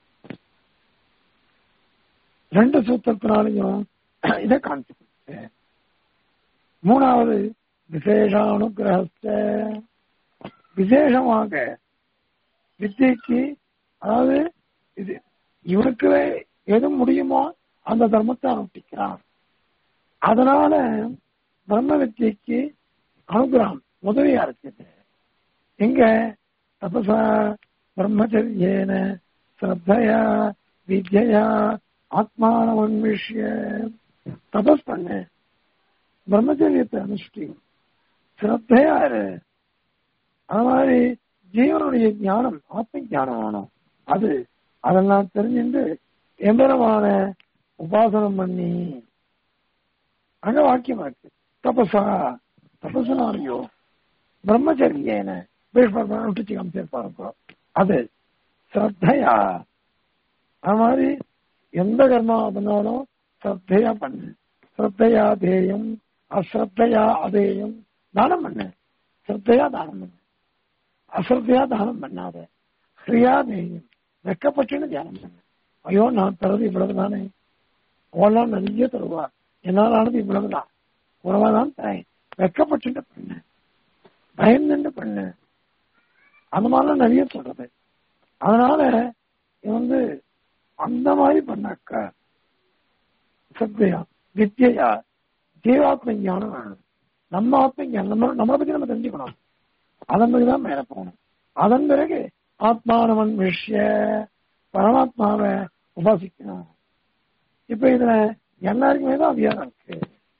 ரெண்டு சூத்திரத்தினாலையும் இதை காண்பிச்சு மூணாவது விசேஷானுகிரகஸ்த விசேஷமாக வித்தியக்கு அதாவது இது இவனுக்கு எது முடியுமோ அந்த தர்மத்தை அனுஷ்டிக்கிறான் அதனால பிரம்ம வித்தியக்கு அனுகிரகம் உதவியா இருக்குது எங்க தபசா பிரம்மச்சரியேன ஸ்ரத்தையா வித்யா ஆத்மானவன்மிஷ்ய தபஸ் பண்ணு பிரம்மச்சரியத்தை அனுஷ்டி ஸ்ரத்தையா இரு அது மாதிரி ஜீவனுடைய ஞானம் ஆத்ம ஞானம் வேணும் அது அதெல்லாம் தெரிஞ்சுட்டு எம்பரமான உபாசனம் பண்ணி அங்க வாக்கியம் இருக்கு தபசா தபசனாரியோ பிரம்மச்சரியேன பீஷ்மர் விட்டுச்சு காமிச்சிருப்பாருக்கோ அது ஸ்ரத்தையா அது மாதிரி எந்த கர்மா பண்ணாலும் ஸ்ரத்தையா பண்ணு ஸ்ரத்தையா தேயம் அஸ்ரத்தையா அதேயம் தானம் பண்ணு ஸ்ரத்தையா தானம் பண்ணு அஸ்ரத்தையா தானம் பண்ணாத ஸ்ரீயா தேயம் வெக்கப்பட்டுன்னு தியானம் பண்ணு ஐயோ நான் தரது இவ்வளவு தானே அவெல்லாம் நிறைய தருவா என்னால் ஆனது இவ்வளவுதான் குறவாதான் தரேன் வெக்கப்பட்டுட்டு பண்ணு பயந்துட்டு பண்ணு அந்த மாதிரிலாம் நிறைய சொல்றது அதனால இது வந்து அந்த மாதிரி பண்ணாக்கா சத்தியா வித்யா ஜீவாத்ம ஞானம் வேணும் நம்ம ஆத்ம ஞானம் நம்ம நம்மளை பத்தி நம்ம தெரிஞ்சுக்கணும் அதன் பிறகுதான் மேல போகணும் அதன் பிறகு ஆத்மானவன் விஷய பரமாத்மாவை உபாசிக்கணும் இப்ப இதுல எல்லாருக்குமே தான் அதிகாரம் இருக்கு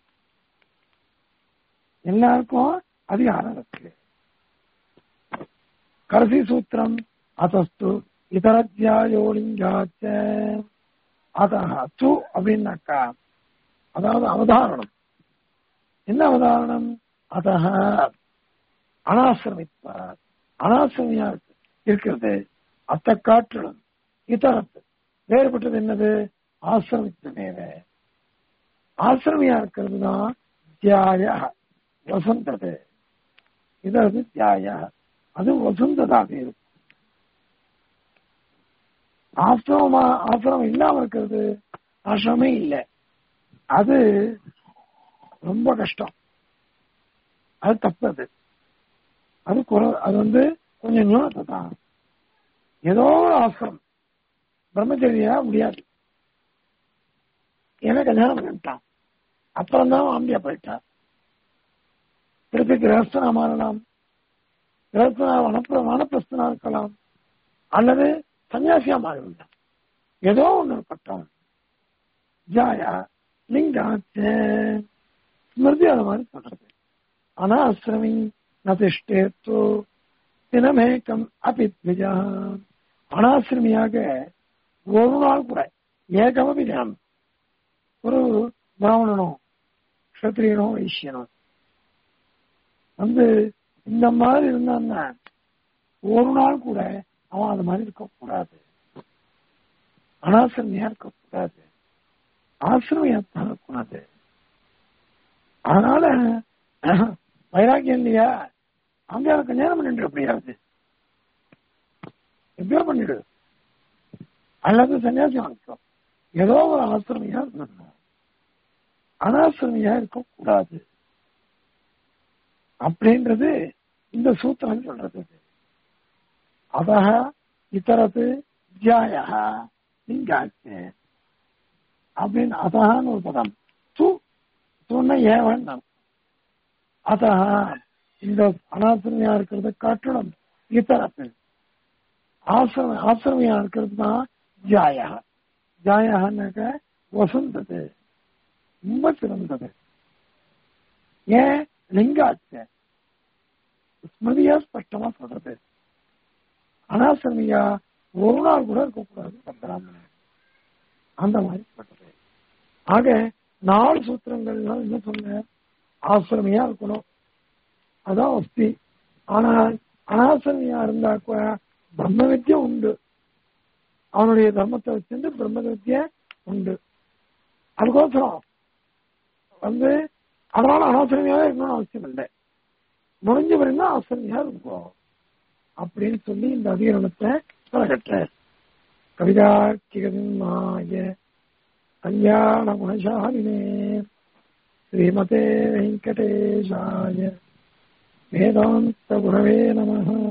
எல்லாருக்கும் அதிகாரம் இருக்கு கடைசி சூத்திரம் அதஸ்து இதரத்தியாயோலிங்காச்ச அத து அப்படின்னாக்கா அதாவது அவதாரணம் என்ன அவதாரணம் அத அனாசிரமிப்பார் அனாசிரமியா இருக்கிறது அத்த காற்றிலும் இதரத்து வேறுபட்டது என்னது ஆசிரமித்த மேல ஆசிரமியா இருக்கிறது தான் தியாய வசந்தது இதற்கு தியாய அது வசந்ததாக இருக்கும் ஆசிரமமா ஆசிரமம் இல்லாம இருக்கிறது ஆசிரமே இல்லை அது ரொம்ப கஷ்டம் அது தப்பது அது குறை அது வந்து கொஞ்சம் நியூனத்தை தான் ஏதோ ஒரு ஆசிரம் பிரம்மச்சரியா முடியாது ஏன்னா கல்யாணம் பண்ணிட்டான் அப்புறம் தான் ஆம்பியா போயிட்டா திருப்பி கிரகஸ்தனா மாறலாம் கிரகஸ்தனா வனப்ப வனப்பிரஸ்தனா இருக்கலாம் அல்லது சன்னியாசியா மாறிவிட்டான் ஏதோ ஒண்ணு பட்டம் ஜாயா லிங்காச்ச ஸ்மிருதி அது மாதிரி சொல்றது அனாசிரமி நதிஷ்டேத்து தினமேக்கம் அபித்விஜா அனாசிரமியாக ஒரு நாள் கூட ஏகமபி தினம் ஒரு பிராமணனோ கஷத்திரியனோ வைசியனோ வந்து இந்த மாதிரி இருந்தான்னா ஒரு நாள் கூட அவன் அது மாதிரி இருக்கக்கூடாது அனாசிரமியா இருக்கக்கூடாது ஆசிரமியா தான் இருக்கக்கூடாது அதனால வைராக்கியம் இல்லையா அங்க அவன் கல்யாணம் பண்ணிட்டு எப்படியாவது எப்படியோ பண்ணிடு அல்லது சன்னியாசி வாங்கிக்கோ ஏதோ ஒரு ஆசிரமியா இருந்தணும் அனாசிரமியா இருக்கக்கூடாது அப்படின்றது இந்த சூத்திரம் சொல்றது அதா இத்தரது ஜாயா லிங்காச்சு அப்படின்னு அதான்னு ஒரு பதம் தூ தூண்ண ஏவன் அதா இந்த அனாசிரமியா இருக்கிறத காட்டணும் இத்தரத்து ஆசிரம ஆசிரமியா இருக்கிறது தான் ஜாயா ஜாயான்னாக்க வசந்தது ரொம்ப சிறந்தது ஏன் லிங்காச்சு ஸ்மிருதியா ஸ்பஷ்டமா சொல்றது அனாசிரமியா ஒரு நாள் கூட இருக்கக்கூடாது பிராமணன் அந்த மாதிரி பட்டது ஆக நாலு சூத்திரங்கள்லாம் என்ன சொன்ன ஆசிரமியா இருக்கணும் அதான் வஸ்தி ஆனால் அனாசிரமியா இருந்தா கூட பிரம்ம வித்யா உண்டு அவனுடைய தர்மத்தை வச்சிருந்து பிரம்ம வித்யா உண்டு அதுக்கோசரம் வந்து அதனால அனாசிரமியாவே இருக்கணும்னு அவசியம் இல்லை முடிஞ்ச வரைக்கும் ஆசிரமியா இருக்கும் அப்படின்னு சொல்லி இந்த அதிகரணத்தை தொடக்கட்ட கவிதார்க்கிகமாய கல்யாண குணசாலினே ஸ்ரீமதே வெங்கடேஷாய வேதாந்த குரவே நம